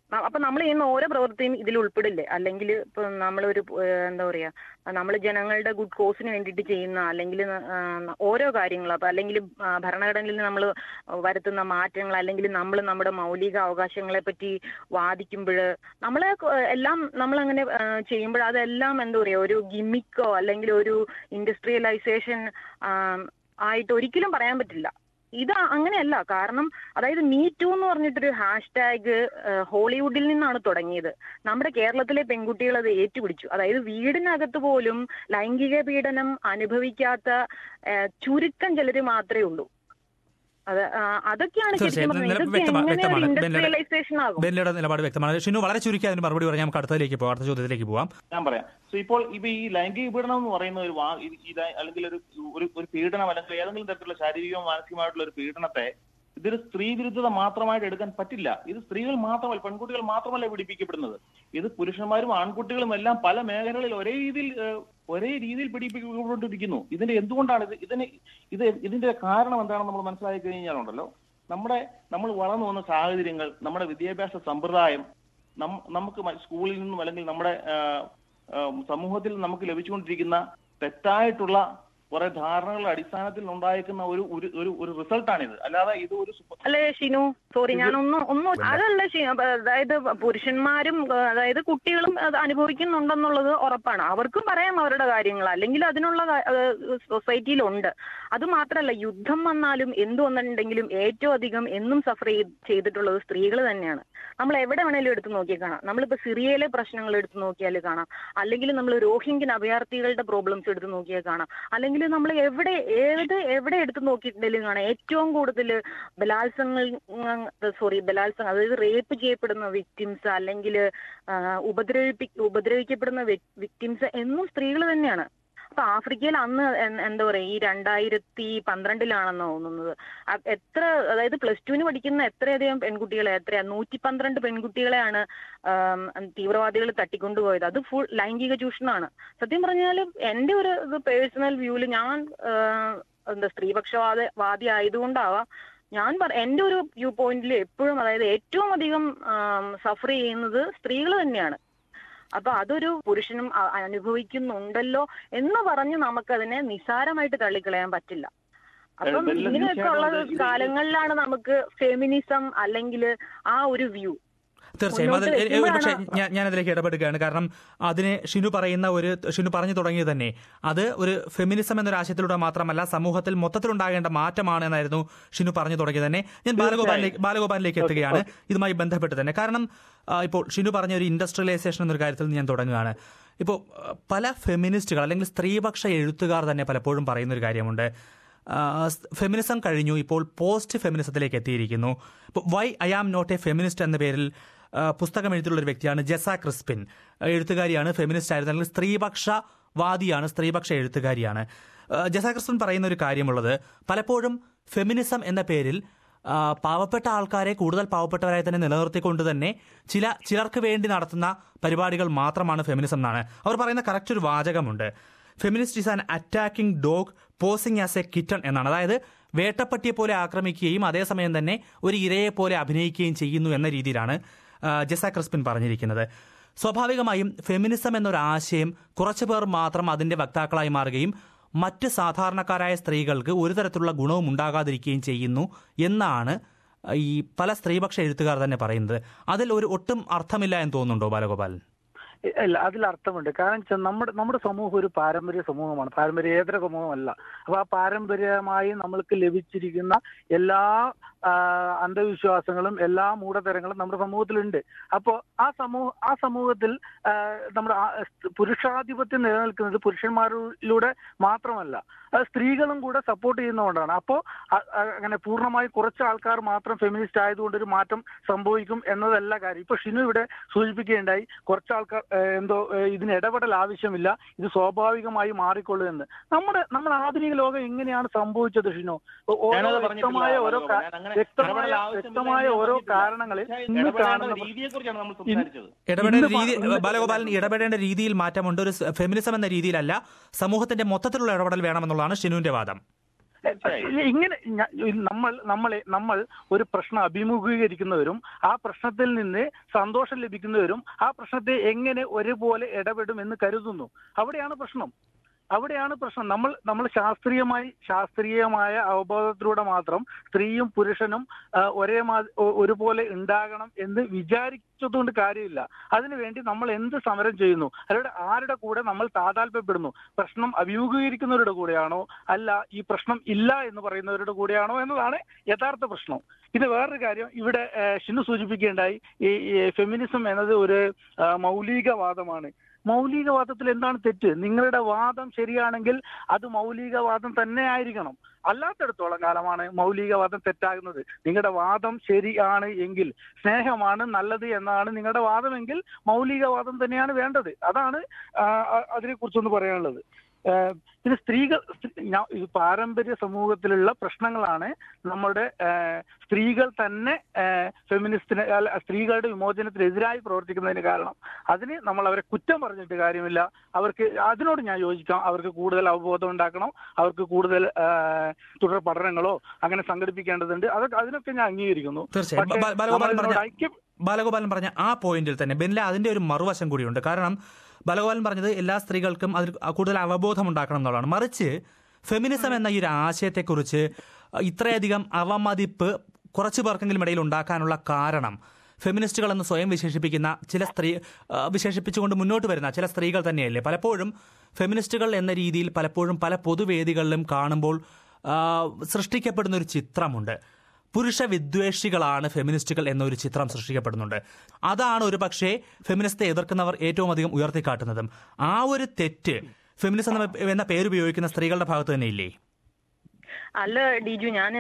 ന- അപ്പൊ നമ്മൾ ചെയ്യുന്ന ഓരോ പ്രവൃത്തിയും ഇതിൽ ഉൾപ്പെടില്ലേ അല്ലെങ്കിൽ ഇപ്പൊ നമ്മളൊരു ഏഹ്, എന്താ പറയാ നമ്മൾ ജനങ്ങളുടെ ഗുഡ് കോസിന് വേണ്ടിയിട്ട് ചെയ്യുന്ന അല്ലെങ്കിൽ ഓരോ കാര്യങ്ങളും അപ്പൊ അല്ലെങ്കിൽ ഭരണഘടനയിൽ നമ്മൾ വരുത്തുന്ന മാറ്റങ്ങൾ അല്ലെങ്കിൽ നമ്മൾ നമ്മുടെ മൗലിക അവകാശങ്ങളെ പറ്റി വാദിക്കുമ്പോൾ നമ്മളെ കൊ- എല്ലാം നമ്മൾ അങ്ങനെ ചെയ്യുമ്പോൾ അതെല്ലാം എന്താ പറയാ ഒരു ഗിമ്മിക്കോ അല്ലെങ്കിൽ ഒരു ഇൻഡസ്ട്രിയലൈസേഷൻ ആയിട്ട് ഒരിക്കലും പറയാൻ പറ്റില്ല ഇത് അങ്ങനെയല്ല കാരണം അതായത് മീ ടു എന്ന് പറഞ്ഞിട്ടൊരു ഹാഷ് ടാഗ് ഹോളിവുഡിൽ നിന്നാണ് തുടങ്ങിയത് നമ്മുടെ കേരളത്തിലെ പെൺകുട്ടികൾ അത് ഏറ്റുപിടിച്ചു അതായത് വീടിനകത്ത് പോലും ലൈംഗിക പീഡനം അനുഭവിക്കാത്ത ആ, ചുരുക്കം ചിലര് മാത്രമേ ഉള്ളൂ അത് ആ, അതൊക്കെയാണ് ശരിക്കും തീർച്ചയായും. പറഞ്ഞത് നില- ഇതൊക്കെ വ്യക്തമാ- എങ്ങനെ ഒരു വ്യക്തമാണ്. ബെന്നിയുടെ- ഇൻഡസ്ട്രിയലൈസേഷൻ ആകും ബെന്നിയുടെ നിലപാട് വ്യക്തമാണ് ഷിനു വളരെ ചുരുക്കി അതിന് മറുപടി പറയാം നമുക്ക് അടുത്തതിലേക്ക് പോകാം അടുത്ത ചോദ്യത്തിലേക്ക് പോവാം ഞാൻ പറയാം സോ ഇപ്പോൾ ഇപ്പൊ ഈ ലൈംഗിക പീഡനം എന്ന് പറയുന്ന ഒരു വാ- ഇത് ഇത് അല്ലെങ്കിൽ ഒരു ഒരു ഒരു പീഡനം അല്ലെങ്കിൽ ഏതെങ്കിലും തരത്തിലുള്ള ശാരീരികവും മാനസികമായിട്ടുള്ള ഒരു പീഡനത്തെ ഇതൊരു സ്ത്രീ വിരുദ്ധത മാത്രമായിട്ട് എടുക്കാൻ പറ്റില്ല ഇത് സ്ത്രീകൾ മാത്രമല്ല പെൺകുട്ടികൾ മാത്രമല്ല പീഡിപ്പിക്കപ്പെടുന്നത് ഇത് പുരുഷന്മാരും ആൺകുട്ടികളും എല്ലാം പല മേഖലകളിൽ ഒരേ രീതിയിൽ ഏഹ്, ഒരേ രീതിയിൽ പീഡിപ്പിക്കപ്പെട്ടിരിക്കുന്നു ഇതിന്റെ എന്തുകൊണ്ടാണ് ഇത് ഇതിന് ഇത് ഇതിന്റെ കാരണം എന്താണെന്ന് നമ്മൾ മനസ്സിലാക്കി കഴിഞ്ഞാലുണ്ടല്ലോ നമ്മുടെ നമ്മൾ വളർന്നു വന്ന സാഹചര്യങ്ങൾ നമ്മുടെ വിദ്യാഭ്യാസ സമ്പ്രദായം നം- നമുക്ക് മ- സ്കൂളിൽ നിന്നും അല്ലെങ്കിൽ നമ്മുടെ ആ, ആ, സമൂഹത്തിൽ നമുക്ക് ലഭിച്ചുകൊണ്ടിരിക്കുന്ന തെറ്റായിട്ടുള്ള കുറെ ധാരണകളുടെ അടിസ്ഥാനത്തിൽ ഉണ്ടായിരിക്കുന്ന ഒരു ഒരു ഒരു ഒരു റിസൾട്ടാണിത് അല്ലാതെ ഇത് ഒരു സുപ്പ- അല്ലേ ഷിനു സോറി ഞാൻ ഒന്നും ഒന്നും അതല്ല ഷി- അപ്പൊ അതായത് പുരുഷന്മാരും ഏഹ്, അതായത് കുട്ടികളും അത് അനുഭവിക്കുന്നുണ്ടെന്നുള്ളത് ഉറപ്പാണ് അവർക്കും പറയാം അവരുടെ കാര്യങ്ങൾ അല്ലെങ്കിൽ അതിനുള്ള സൊസൈറ്റിയിലുണ്ട് അത് മാത്രമല്ല യുദ്ധം വന്നാലും എന്ത് വന്നിട്ടുണ്ടെങ്കിലും ഏറ്റവും അധികം എന്നും സഫർ ചെയ്തിട്ടുള്ളത് സ്ത്രീകൾ തന്നെയാണ് നമ്മൾ എവിടെ വേണേലും എടുത്തു നോക്കിയാൽ കാണാം നമ്മളിപ്പോ സിറിയയിലെ പ്രശ്നങ്ങൾ എടുത്തു നോക്കിയാൽ കാണാം അല്ലെങ്കിൽ നമ്മൾ റോഹിംഗ്യൻ അഭയാർത്ഥികളുടെ പ്രോബ്ലംസ് എടുത്തു നോക്കിയാൽ കാണാം അല്ലെങ്കിൽ നമ്മൾ എവിടെ ഏത് എവിടെ എടുത്തു നോക്കിയിട്ടുണ്ടെങ്കിലും കാണാം ഏറ്റവും കൂടുതൽ ബലാത്സംഗങ്ങൾ സോറി ബലാത്സംഗം അതായത് റേപ്പ് ചെയ്യപ്പെടുന്ന വിക്ടിംസ് അല്ലെങ്കിൽ ഉപദ്രവിപ്പി ഉപദ്രവിക്കപ്പെടുന്ന വിക്ടിംസ് എന്നും സ്ത്രീകൾ തന്നെയാണ് അപ്പൊ ആഫ്രിക്കയിൽ അന്ന് എൻ- എന്താ പറയാ ഈ രണ്ടായിരത്തി പന്ത്രണ്ടിലാണെന്ന് തോന്നുന്നത് അ- എത്ര അതായത് പ്ലസ് ടുവിന് പഠിക്കുന്ന എത്രയധികം പെൺകുട്ടികളെ എത്രയാ നൂറ്റി പന്ത്രണ്ട് പെൺകുട്ടികളെയാണ് ആം, തീവ്രവാദികൾ തട്ടിക്കൊണ്ടുപോയത് അത് ഫുൾ ലൈംഗിക ചൂഷണമാണ് സത്യം പറഞ്ഞാൽ എന്റെ ഒരു ഇത് പേഴ്സണൽ വ്യൂവിൽ ഞാൻ ആ, എന്താ സ്ത്രീപക്ഷവാദ വാദി ആയതുകൊണ്ടാവാം ഞാൻ പറ എന്റെ ഒരു വ്യൂ പോയിന്റിൽ എപ്പോഴും അതായത് ഏറ്റവും അധികം സഫർ ചെയ്യുന്നത് സ്ത്രീകൾ തന്നെയാണ് അപ്പൊ അതൊരു പുരുഷനും അ- അനുഭവിക്കുന്നുണ്ടല്ലോ എന്ന് പറഞ്ഞ് നമുക്കതിനെ നിസാരമായിട്ട് തള്ളിക്കളയാൻ പറ്റില്ല അപ്പം ബെല്ല, ഇങ്ങനെയൊക്കെ ഉള്ള തീർച്ചയായിട്ടും ഇത് കാലങ്ങളിലാണ് നമുക്ക് ഫെമിനിസം അല്ലെങ്കിൽ ആ ഒരു വ്യൂ തീർച്ചയായും അതിൽ മുന്നോട്ട് എ- എ- പക്ഷേ വെക്കുമ്പോഴാണ് ഞാൻ ഞാൻ അതിലേക്ക് ഇടപെടുകയാണ് കാരണം അതിനെ ഷിനു പറയുന്ന ഒരു ഷിനു പറഞ്ഞു തുടങ്ങിയത് തന്നെ അത് ഒരു ഫെമിനിസം എന്നൊരു ആശയത്തിലൂടെ മാത്രമല്ല സമൂഹത്തിൽ മൊത്തത്തിലുണ്ടാകേണ്ട മാറ്റമാണ് എന്നായിരുന്നു ഷിനു പറഞ്ഞു തുടങ്ങിയത് തന്നെ ഞാൻ ബാലഗോപാലിലേക്ക് ബാലഗോപാലിലേക്ക് എത്തുകയാണ് ഇതുമായി ബന്ധപ്പെട്ട് തന്നെ കാരണം ആ, ഇപ്പോൾ ഷിനു പറഞ്ഞ ഒരു ഇൻഡസ്ട്രിയലൈസേഷൻ എന്നൊരു കാര്യത്തിൽ ഞാൻ തുടങ്ങുകയാണ് ഇപ്പോൾ ആ, പല ഫെമിനിസ്റ്റുകൾ അല്ലെങ്കിൽ സ്ത്രീപക്ഷ എഴുത്തുകാർ തന്നെ പലപ്പോഴും പറയുന്ന ഒരു കാര്യമുണ്ട് ഫെമിനിസം കഴിഞ്ഞു ഇപ്പോൾ പോസ്റ്റ് ഫെമിനിസത്തിലേക്ക് എത്തിയിരിക്കുന്നു ഇപ്പോൾ why I am not a feminist എന്ന പേരിൽ ആ, പുസ്തകം എഴുതിയിട്ടുള്ള ഒരു വ്യക്തിയാണ് ജെസ ക്രിസ്പിൻ എഴുത്തുകാരിയാണ് ഫെമിനിസ്റ്റ് ആയിരുന്നു അല്ലെങ്കിൽ സ്ത്രീപക്ഷ വാദിയാണ് സ്ത്രീപക്ഷ എഴുത്തുകാരിയാണ് ആ, ജെസ ക്രിസ്പിൻ പറയുന്ന ഒരു കാര്യമുള്ളത് പലപ്പോഴും ഫെമിനിസം എന്ന പേരിൽ ആ, പാവപ്പെട്ട ആൾക്കാരെ കൂടുതൽ പാവപ്പെട്ടവരായി തന്നെ നിലനിർത്തിക്കൊണ്ട് തന്നെ ചില ചിലർക്ക് വേണ്ടി നടത്തുന്ന പരിപാടികൾ മാത്രമാണ് ഫെമിനിസം എന്നാണ് അവർ പറയുന്ന കറക്റ്റ് ഒരു വാചകമുണ്ട് feminist is an attacking dog posing as a kitten എന്നാണ് അതായത് വേട്ടപ്പട്ടിയെ പോലെ ആക്രമിക്കുകയും അതേസമയം തന്നെ ഒരു ഇരയെ പോലെ അഭിനയിക്കുകയും ചെയ്യുന്നു എന്ന രീതിയിലാണ് ആ, ജെസ ക്രിസ്പിൻ പറഞ്ഞിരിക്കുന്നത് സ്വാഭാവികമായും ഫെമിനിസം എന്നൊരു ആശയം കുറച്ചു പേർ മാത്രം അതിന്റെ വക്താക്കളായി മാറുകയും മറ്റ് സാധാരണക്കാരായ സ്ത്രീകൾക്ക് ഒരു തരത്തിലുള്ള ഗുണവും ഉണ്ടാകാതിരിക്കുകയും ചെയ്യുന്നു എന്നാണ് ഈ പല സ്ത്രീപക്ഷ എഴുത്തുകാർ തന്നെ പറയുന്നത് അതിൽ ഒരു ഒട്ടും അർത്ഥമില്ല എന്ന് തോന്നുന്നുണ്ടോ ബാലഗോപാലൻ ഇല്ല അതിൽ അർത്ഥമുണ്ട് കാരണം വെച്ചാൽ നമ്മുടെ നമ്മുടെ സമൂഹം ഒരു പാരമ്പര്യ സമൂഹമാണ് പാരമ്പര്യേതര സമൂഹമല്ല അപ്പൊ ആ പാരമ്പര്യമായി നമ്മൾക്ക് ലഭിച്ചിരിക്കുന്ന എല്ലാ ആ, അന്ധവിശ്വാസങ്ങളും എല്ലാ മൂഢതരങ്ങളും നമ്മുടെ സമൂഹത്തിലുണ്ട് അപ്പോൾ ആ സമൂഹ ആ സമൂഹത്തിൽ ആ, നമ്മുടെ ആ പുരുഷാധിപത്യം നിലനിൽക്കുന്നത് പുരുഷന്മാരിലൂടെ മാത്രമല്ല അത് സ്ത്രീകളും കൂടെ സപ്പോർട്ട് ചെയ്യുന്നതുകൊണ്ടാണ് അപ്പോൾ അങ്ങനെ പൂർണ്ണമായി കുറച്ച് ആൾക്കാർ മാത്രം ഫെമിനിസ്റ്റ് ആയതുകൊണ്ട് ഒരു മാറ്റം സംഭവിക്കും എന്നതല്ല കാര്യം ഇപ്പൊ ഷിനു ഇവിടെ സൂചിപ്പിക്കുകയുണ്ടായി കുറച്ച് ആൾക്കാർ ഏഹ്, എന്തോ ഏഹ്, ഇതിന് ഇടപെടൽ ആവശ്യമില്ല ഇത് സ്വാഭാവികമായി മാറിക്കൊള്ളുമെന്ന് നമ്മുടെ നമ്മുടെ ആധുനിക ലോകം എങ്ങനെയാണ് സംഭവിച്ചത് ഷിനു ഓരോ ഞാനത് പറഞ്ഞിട്ടില്ല, വ്യക്തമായ ഓരോ ബാലഗോപാൽ. കാ- ഞാൻ അങ്ങനെ വ്യക്തമായ ഇടപെടൽ ആവശ്യമില്ല വ്യക്തമായ എന്ന് ഓരോ പറഞ്ഞിട്ടില്ല. കാരണങ്ങളിൽ പക്ഷേ ഇന്ന് ഇടപെടേണ്ട കാണുന്ന രീതിയെക്കുറിച്ചാണ് നമ്മൾ സംസാരിച്ചത് ഇടപെടേണ്ട ഇന്ന് രീതി ഇന്ന് ബാലഗോപാലൻ ഇടപെടേണ്ട രീതിയിൽ മാറ്റമുണ്ട് ഒരു ഫെമിനിസം എന്ന രീതിയിലല്ല സമൂഹത്തിന്റെ മൊത്തത്തിലുള്ള ഇടപെടൽ വേണമെന്നുള്ളതാണ് ഷിനുവിന്റെ വാദം തീർച്ചയായും. ഇങ്ങനെ ഞ- നമ്മൾ നമ്മളെ നമ്മൾ ഒരു പ്രശ്നം അഭിമുഖീകരിക്കുന്നവരും ആ പ്രശ്നത്തിൽ നിന്ന് സന്തോഷം ലഭിക്കുന്നവരും ആ പ്രശ്നത്തെ എങ്ങനെ ഒരുപോലെ ഇടപെടും എന്ന് കരുതുന്നു അവിടെയാണ് പ്രശ്നം അവിടെയാണ് പ്രശ്നം നമ്മൾ നമ്മൾ ശാസ്ത്രീയമായി ശാസ്ത്രീയമായ അവബോധത്തിലൂടെ മാത്രം സ്ത്രീയും പുരുഷനും ആ, ഒരേ മാ- ഒ- ഒരുപോലെ ഉണ്ടാകണം എന്ന് വിചാരിച്ചതുകൊണ്ട് കാര്യമില്ല അതിനുവേണ്ടി നമ്മൾ എന്ത് സമരം ചെയ്യുന്നു അവരുടെ ആരുടെ കൂടെ നമ്മൾ താതാൽപ്യപ്പെടുന്നു പ്രശ്നം അഭിമുഖീകരിക്കുന്നവരുടെ കൂടെയാണോ അല്ല ഈ പ്രശ്നം ഇല്ല എന്ന് പറയുന്നവരുടെ കൂടെയാണോ എന്നതാണ് യഥാർത്ഥ പ്രശ്നം ഇത് വേറൊരു കാര്യം ഇവിടെ ആ, ഷിനു സൂചിപ്പിക്കേണ്ടായി ഈ ഫെമിനിസം എന്നത് ഒരു ആ, മൗലികവാദമാണ് മൗലികവാദത്തിൽ എന്താണ് തെറ്റ് നിങ്ങളുടെ വാദം ശരിയാണെങ്കിൽ അത് മൗലികവാദം തന്നെ ആയിരിക്കണം അല്ലാത്തടത്തോളം കാലമാണ് മൗലികവാദം തെറ്റാകുന്നത് നിങ്ങളുടെ വാദം ശരിയാണ് എങ്കിൽ സ്നേഹമാണ് നല്ലത് എന്നാണ് നിങ്ങളുടെ വാദമെങ്കിൽ മൗലികവാദം തന്നെയാണ് വേണ്ടത് അതാണ് ആ, അ- അതിനെക്കുറിച്ചൊന്ന് പറയാനുള്ളത് ആ, പിന്നെ സ്ത്രീകൾ സ്ത്രീ- ഞാ- ഈ പാരമ്പര്യ സമൂഹത്തിലുള്ള പ്രശ്നങ്ങളാണ് നമ്മുടെ ആ, സ്ത്രീകൾ തന്നെ ഫെമിനിസ്റ്റിന് അല്ല സ്ത്രീകളുടെ വിമോചനത്തിനെതിരായി പ്രവർത്തിക്കുന്നതിന് കാരണം അതിന് നമ്മൾ അവരെ കുറ്റം പറഞ്ഞിട്ട് കാര്യമില്ല അവർക്ക് അതിനോട് ഞാൻ യോജിക്കാം അവർക്ക് കൂടുതൽ അവബോധം ഉണ്ടാക്കണം അവർക്ക് കൂടുതൽ ആ, തുടർ പഠനങ്ങളോ അങ്ങനെ സംഘടിപ്പിക്കേണ്ടതുണ്ട് അതൊക്കെ അതിനൊക്കെ ഞാൻ അംഗീകരിക്കുന്നു തീർച്ചയായും പക്ഷേ ബ- ബാലഗോപാലൻ നമ്മൾ പറഞ്ഞ ഇതിനോട് ഐക്യം ബാലഗോപാലൻ പറഞ്ഞ ആ പോയിന്റിൽ തന്നെ ബെന്നില അതിന്റെ ഒരു മറുവശം കൂടിയുണ്ട് കാരണം ബാലഗോപാലൻ പറഞ്ഞത് എല്ലാ സ്ത്രീകൾക്കും അതിൽ കൂടുതൽ അവബോധം ഉണ്ടാക്കണം എന്നുള്ളതാണ് മറിച്ച് ഫെമിനിസം എന്ന ഈ ഒരു ആശയത്തെക്കുറിച്ച് ഇത്രയധികം അവമതിപ്പ് കുറച്ചു പേർക്കെങ്കിലും ഇടയിൽ ഉണ്ടാക്കാനുള്ള കാരണം ഫെമിനിസ്റ്റുകൾ എന്ന് സ്വയം വിശേഷിപ്പിക്കുന്ന ചില സ്ത്രീ ആ, വിശേഷിപ്പിച്ചുകൊണ്ട് മുന്നോട്ട് വരുന്ന ചില സ്ത്രീകൾ തന്നെയല്ലേ പലപ്പോഴും ഫെമിനിസ്റ്റുകൾ എന്ന രീതിയിൽ പലപ്പോഴും പല പൊതുവേദികളിലും കാണുമ്പോൾ ആ, സൃഷ്ടിക്കപ്പെടുന്ന ഒരു ചിത്രമുണ്ട് പുരുഷ വിദ്വേഷികളാണ് ഫെമിനിസ്റ്റുകൾ എന്നൊരു ചിത്രം സൃഷ്ടിക്കപ്പെടുന്നുണ്ട് അതാണ് ഒരു പക്ഷേ ഫെമിനിസ്റ്റെ എതിർക്കുന്നവർ ഏറ്റവും അധികം ഉയർത്തിക്കാട്ടുന്നതും ആ ഒരു തെറ്റ് ഫെമിനിസം എന്ന- എന്ന പേരുപയോഗിക്കുന്ന സ്ത്രീകളുടെ ഭാഗത്ത് തന്നെ ഇല്ലേ അല്ല ഡിജു ഞാൻ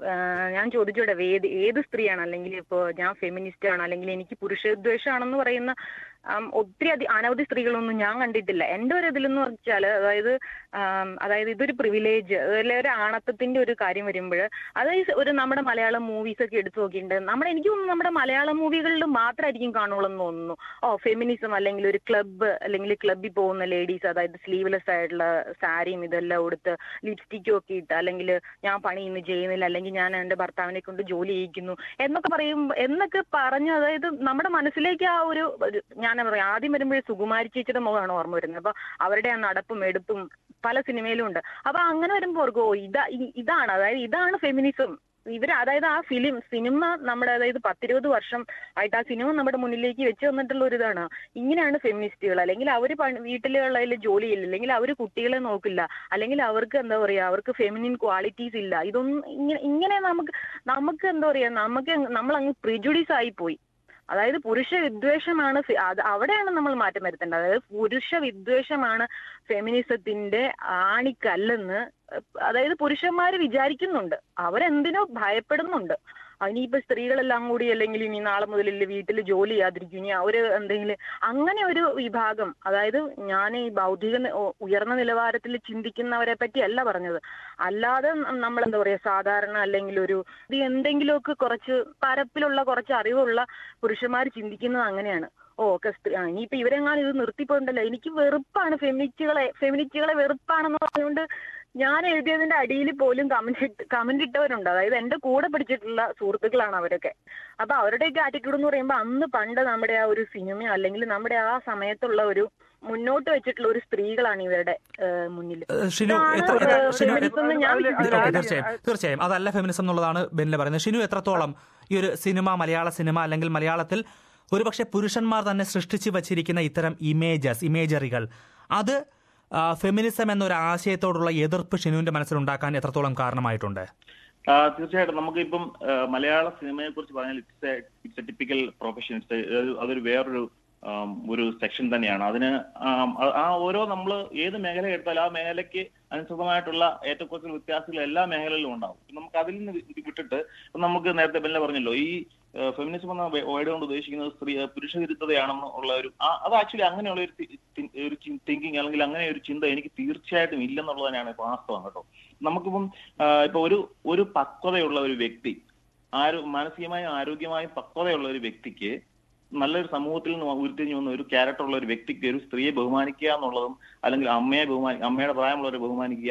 ഞാൻ ചോദിച്ചോട്ടെ ഏത് ഏത് സ്ത്രീയാണ് അല്ലെങ്കിൽ ഇപ്പോ ഞാൻ ഫെമിനിസ്റ്റ് ആണ് അല്ലെങ്കിൽ എനിക്ക് പുരുഷദ്വേഷമാണെന്ന് പറയുന്ന ആം, ഒത്തിരി അധി അനവധി സ്ത്രീകളൊന്നും ഞാൻ കണ്ടിട്ടില്ല എന്റെ ഒരു ഇതിലെന്ന് വെച്ചാൽ അതായത് ആം, അതായത് ഇതൊരു പ്രിവിലേജ് അതിലെ ഒരു ആണത്തത്തിന്റെ ഒരു കാര്യം വരുമ്പോൾ അതായത് ഒരു നമ്മുടെ മലയാളം മൂവീസ് ഒക്കെ എടുത്തു നോക്കിയിട്ടുണ്ട് നമ്മുടെ എനിക്ക് തോന്നുന്നു നമ്മുടെ മലയാളം മൂവികളിൽ മാത്രമായിരിക്കും കാണുള്ളൂ എന്ന് തോന്നുന്നു ഓ ഫെമിനിസം അല്ലെങ്കിൽ ഒരു ക്ലബ്ബ് അല്ലെങ്കിൽ ക്ലബ്ബിൽ പോകുന്ന ലേഡീസ് അതായത് സ്ലീവ്ലെസ് ആയിട്ടുള്ള സാരിയും ഇതെല്ലാം ഉടുത്ത് ലിപ്സ്റ്റിക്കും ഒക്കെ ഇട്ട് അല്ലെങ്കിൽ ഞാൻ പണി ഇന്ന് ചെയ്യുന്നില്ല അല്ലെങ്കിൽ ഞാൻ എന്റെ ഭർത്താവിനെ കൊണ്ട് ജോലി ചെയ്യിക്കുന്നു എന്നൊക്കെ പറയും എന്നൊക്കെ പറഞ്ഞ് അതായത് നമ്മുടെ മനസ്സിലേക്ക് ആ ഒരു ഒരു ഞാൻ പറയാം ആദ്യം വരുമ്പോഴേ സുകുമാരി ചേച്ചിയുടെ മുഖമാണ് ഓർമ്മ വരുന്നത് അപ്പൊ അവരുടെ ആ നടപ്പും എടുപ്പും പല സിനിമയിലും ഉണ്ട് അപ്പൊ അങ്ങനെ വരുമ്പോൾ ഓർക്കും ഓ ഇതാ ഇ- ഇതാണ് അതായത് ഇതാണ് ഫെമിനിസം ഇവർ അതായത് ആ ഫിലിം സിനിമ നമ്മുടെ അതായത് പത്തിരുപത് വർഷം ആയിട്ട് ആ സിനിമ നമ്മുടെ മുന്നിലേക്ക് വെച്ച് തന്നിട്ടുള്ള ഒരു ഇതാണ് ഇങ്ങനെയാണ് ഫെമിനിസ്റ്റുകൾ അല്ലെങ്കിൽ അവർ വീട്ടിലുള്ളതിൽ ജോലി ചെയ്യില്ല അല്ലെങ്കിൽ അവർ കുട്ടികളെ നോക്കില്ല അല്ലെങ്കിൽ അവർക്ക് എന്താ പറയാ അവർക്ക് ഫെമിനിൻ ക്വാളിറ്റീസ് ഇല്ല ഇതൊന്നും ഇങ്ങനെ ഇങ്ങനെ നമുക്ക് നമുക്ക് എന്താ പറയാ നമുക്ക് നമ്മൾ അങ്ങ് പ്രിജുഡീസ് ആയി പോയി അതായത് പുരുഷ വിദ്വേഷമാണ് ഫെ- അത് അവിടെയാണ് നമ്മൾ മാറ്റം വരുത്തേണ്ടത് അതായത് പുരുഷ വിദ്വേഷമാണ് ഫെമിനിസത്തിന്റെ ആണിക്കല്ലെന്ന് അതായത് പുരുഷന്മാര് വിചാരിക്കുന്നുണ്ട് അവരെന്തിനോ ഭയപ്പെടുന്നുണ്ട് ഇനിയിപ്പോ സ്ത്രീകളെല്ലാം കൂടി അല്ലെങ്കിൽ ഇനി നാളെ മുതൽ വീട്ടിൽ ജോലി ചെയ്യാതിരിക്കും ഇനി അവര് എന്തെങ്കിലും അങ്ങനെ ഒരു വിഭാഗം അതായത് ഞാൻ ഈ ഭൗതിക നി- ഉ- ഉയർന്ന നിലവാരത്തിൽ ചിന്തിക്കുന്നവരെ പറ്റിയല്ല പറഞ്ഞത് അല്ലാതെ നമ്മൾ എന്താ പറയാ സാധാരണ അല്ലെങ്കിൽ ഒരു ഇത് എന്തെങ്കിലുമൊക്കെ കുറച്ച് പരപ്പിലുള്ള കുറച്ച് അറിവുള്ള പുരുഷന്മാർ ചിന്തിക്കുന്നത് അങ്ങനെയാണ് ഓ ഒക്കെ സ്ത്രീ- ആ, ഇനിയിപ്പോ ഇവരെങ്ങാനും ഇത് നിർത്തിപ്പോണ്ടല്ലോ എനിക്ക് വെറുപ്പാണ് ഫെമിനിസ്റ്റുകളെ ഫെമിനിസ്റ്റുകളെ വെറുപ്പാണെന്ന് പറഞ്ഞുകൊണ്ട് ഞാൻ എഴുതിയതിന്റെ അടിയിൽ പോലും കമന്റ് ഇട്ട് കമന്റ് ഇട്ടവരുണ്ട് അതായത് എന്റെ കൂടെ പഠിച്ചിട്ടുള്ള സുഹൃത്തുക്കളാണ് അവരൊക്കെ അപ്പൊ അവരുടെയൊക്കെ ആറ്റിറ്റ്യൂഡ് എന്ന് പറയുമ്പോൾ അന്ന് പണ്ട് നമ്മുടെ ആ ഒരു സിനിമ അല്ലെങ്കിൽ നമ്മുടെ ആ സമയത്തുള്ള ഒരു മുന്നോട്ട് വെച്ചിട്ടുള്ള ഒരു സ്ത്രീകളാണ് ഇവരുടെ ഏഹ്, മുന്നിൽ ഏഹ് ഷിനു ഇതാണ്, എത്ര- ഏഹ്, എത്ര- ഷിനു feminism എന്ന് ഞാൻ അതില് ഓക്കേ, വിശ്വസിക്കുന്നത്. തീർച്ചയായും തീർച്ചയായും അതല്ല ഫെമിനിസം എന്നുള്ളതാണ് ബെന്നില പറയുന്നത് ഷിനു എത്രത്തോളം ഈ ഒരു സിനിമ മലയാള സിനിമ അല്ലെങ്കിൽ മലയാളത്തിൽ ഒരുപക്ഷെ പുരുഷന്മാർ തന്നെ സൃഷ്ടിച്ചു വച്ചിരിക്കുന്ന ഇത്തരം ഇമേജസ് ഇമേജറികൾ അത് ആ, ഫെമിനിസം എന്നൊരു ആശയത്തോടുള്ള എതിർപ്പ് ഷിനുവിന്റെ മനസ്സിലുണ്ടാക്കാൻ എത്രത്തോളം കാരണമായിട്ടുണ്ട് ആ, തീർച്ചയായിട്ടും നമുക്കിപ്പം ആ, മലയാള സിനിമയെ കുറിച്ച് പറഞ്ഞാൽ it's it's a typical profession അതൊരു വേറൊരു ആം, ഒരു സെക്ഷൻ തന്നെയാണ് അതിന് ആം, ആ- ആ ഓരോ നമ്മൾ ഏത് മേഖല എടുത്താലും ആ മേഖലയ്ക്ക് അനുസൃതമായിട്ടുള്ള ഏറ്റക്കുറച്ചിൽ വ്യത്യാസങ്ങൾ എല്ലാ മേഖലയിലും ഉണ്ടാവും നമുക്ക് അതിൽ നിന്ന് വി- വിട്ടിട്ട് ഇപ്പം നമുക്ക് നേരത്തെ ബെല്ല പറഞ്ഞല്ലോ ഈ ഫെമിനിസം എന്ന വേർഡ് കൊണ്ട് ഉദ്ദേശിക്കുന്നത് സ്ത്രീ പുരുഷ വിരുദ്ധതയാണെന്ന് ഉള്ള ഒരു ആ- അത് ആക്ച്വലി അങ്ങനെയുള്ള ഒരു തി- തി- ഒരു തിങ്കിങ് അല്ലെങ്കിൽ അങ്ങനെ ഒരു ചിന്ത എനിക്ക് തീർച്ചയായിട്ടും ഇല്ലെന്നുള്ളത് തന്നെയാണ് ഇപ്പൊ വാസ്തവം കേട്ടോ നമുക്കിപ്പം ആ, ഇപ്പൊ ഒരു ഒരു പക്വതയുള്ള ഒരു വ്യക്തി ആരോ മാനസികമായും ആരോഗ്യമായും പക്വതയുള്ള ഒരു വ്യക്തിക്ക് നല്ലൊരു സമൂഹത്തിൽ നിന്ന് ഉരുത്തിരിഞ്ഞു വന്ന ഒരു ക്യാരക്ടർ ഉള്ള ഒരു വ്യക്തിക്ക് ഒരു സ്ത്രീയെ ബഹുമാനിക്കുക എന്നുള്ളതും അല്ലെങ്കിൽ അമ്മയെ ബഹുമാനി അമ്മയുടെ പ്രായമുള്ളവരെ ബഹുമാനിക്കുക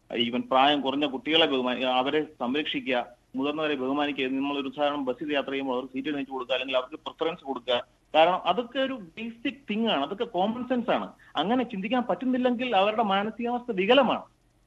ഈവൻ പ്രായം കുറഞ്ഞ കുട്ടികളെ ബഹുമാനി അവരെ സംരക്ഷിക്കുക മുതിർന്നവരെ ബഹുമാനിക്കുക നമ്മൾ ഒരു ഉദാഹരണം ബസ്സിൽ യാത്ര ചെയ്യുമ്പോൾ അവർക്ക് സീറ്റ് വെച്ച് കൊടുക്കുക അല്ലെങ്കിൽ അവർക്ക് പ്രിഫറൻസ് കൊടുക്കുക കാരണം അതൊക്കെ ഒരു ബേസിക് തിങ് ആണ് അതൊക്കെ കോമൺ സെൻസ് ആണ് അങ്ങനെ ചിന്തിക്കാൻ പറ്റുന്നില്ലെങ്കിൽ അവരുടെ മാനസികാവസ്ഥ വികലമാണ്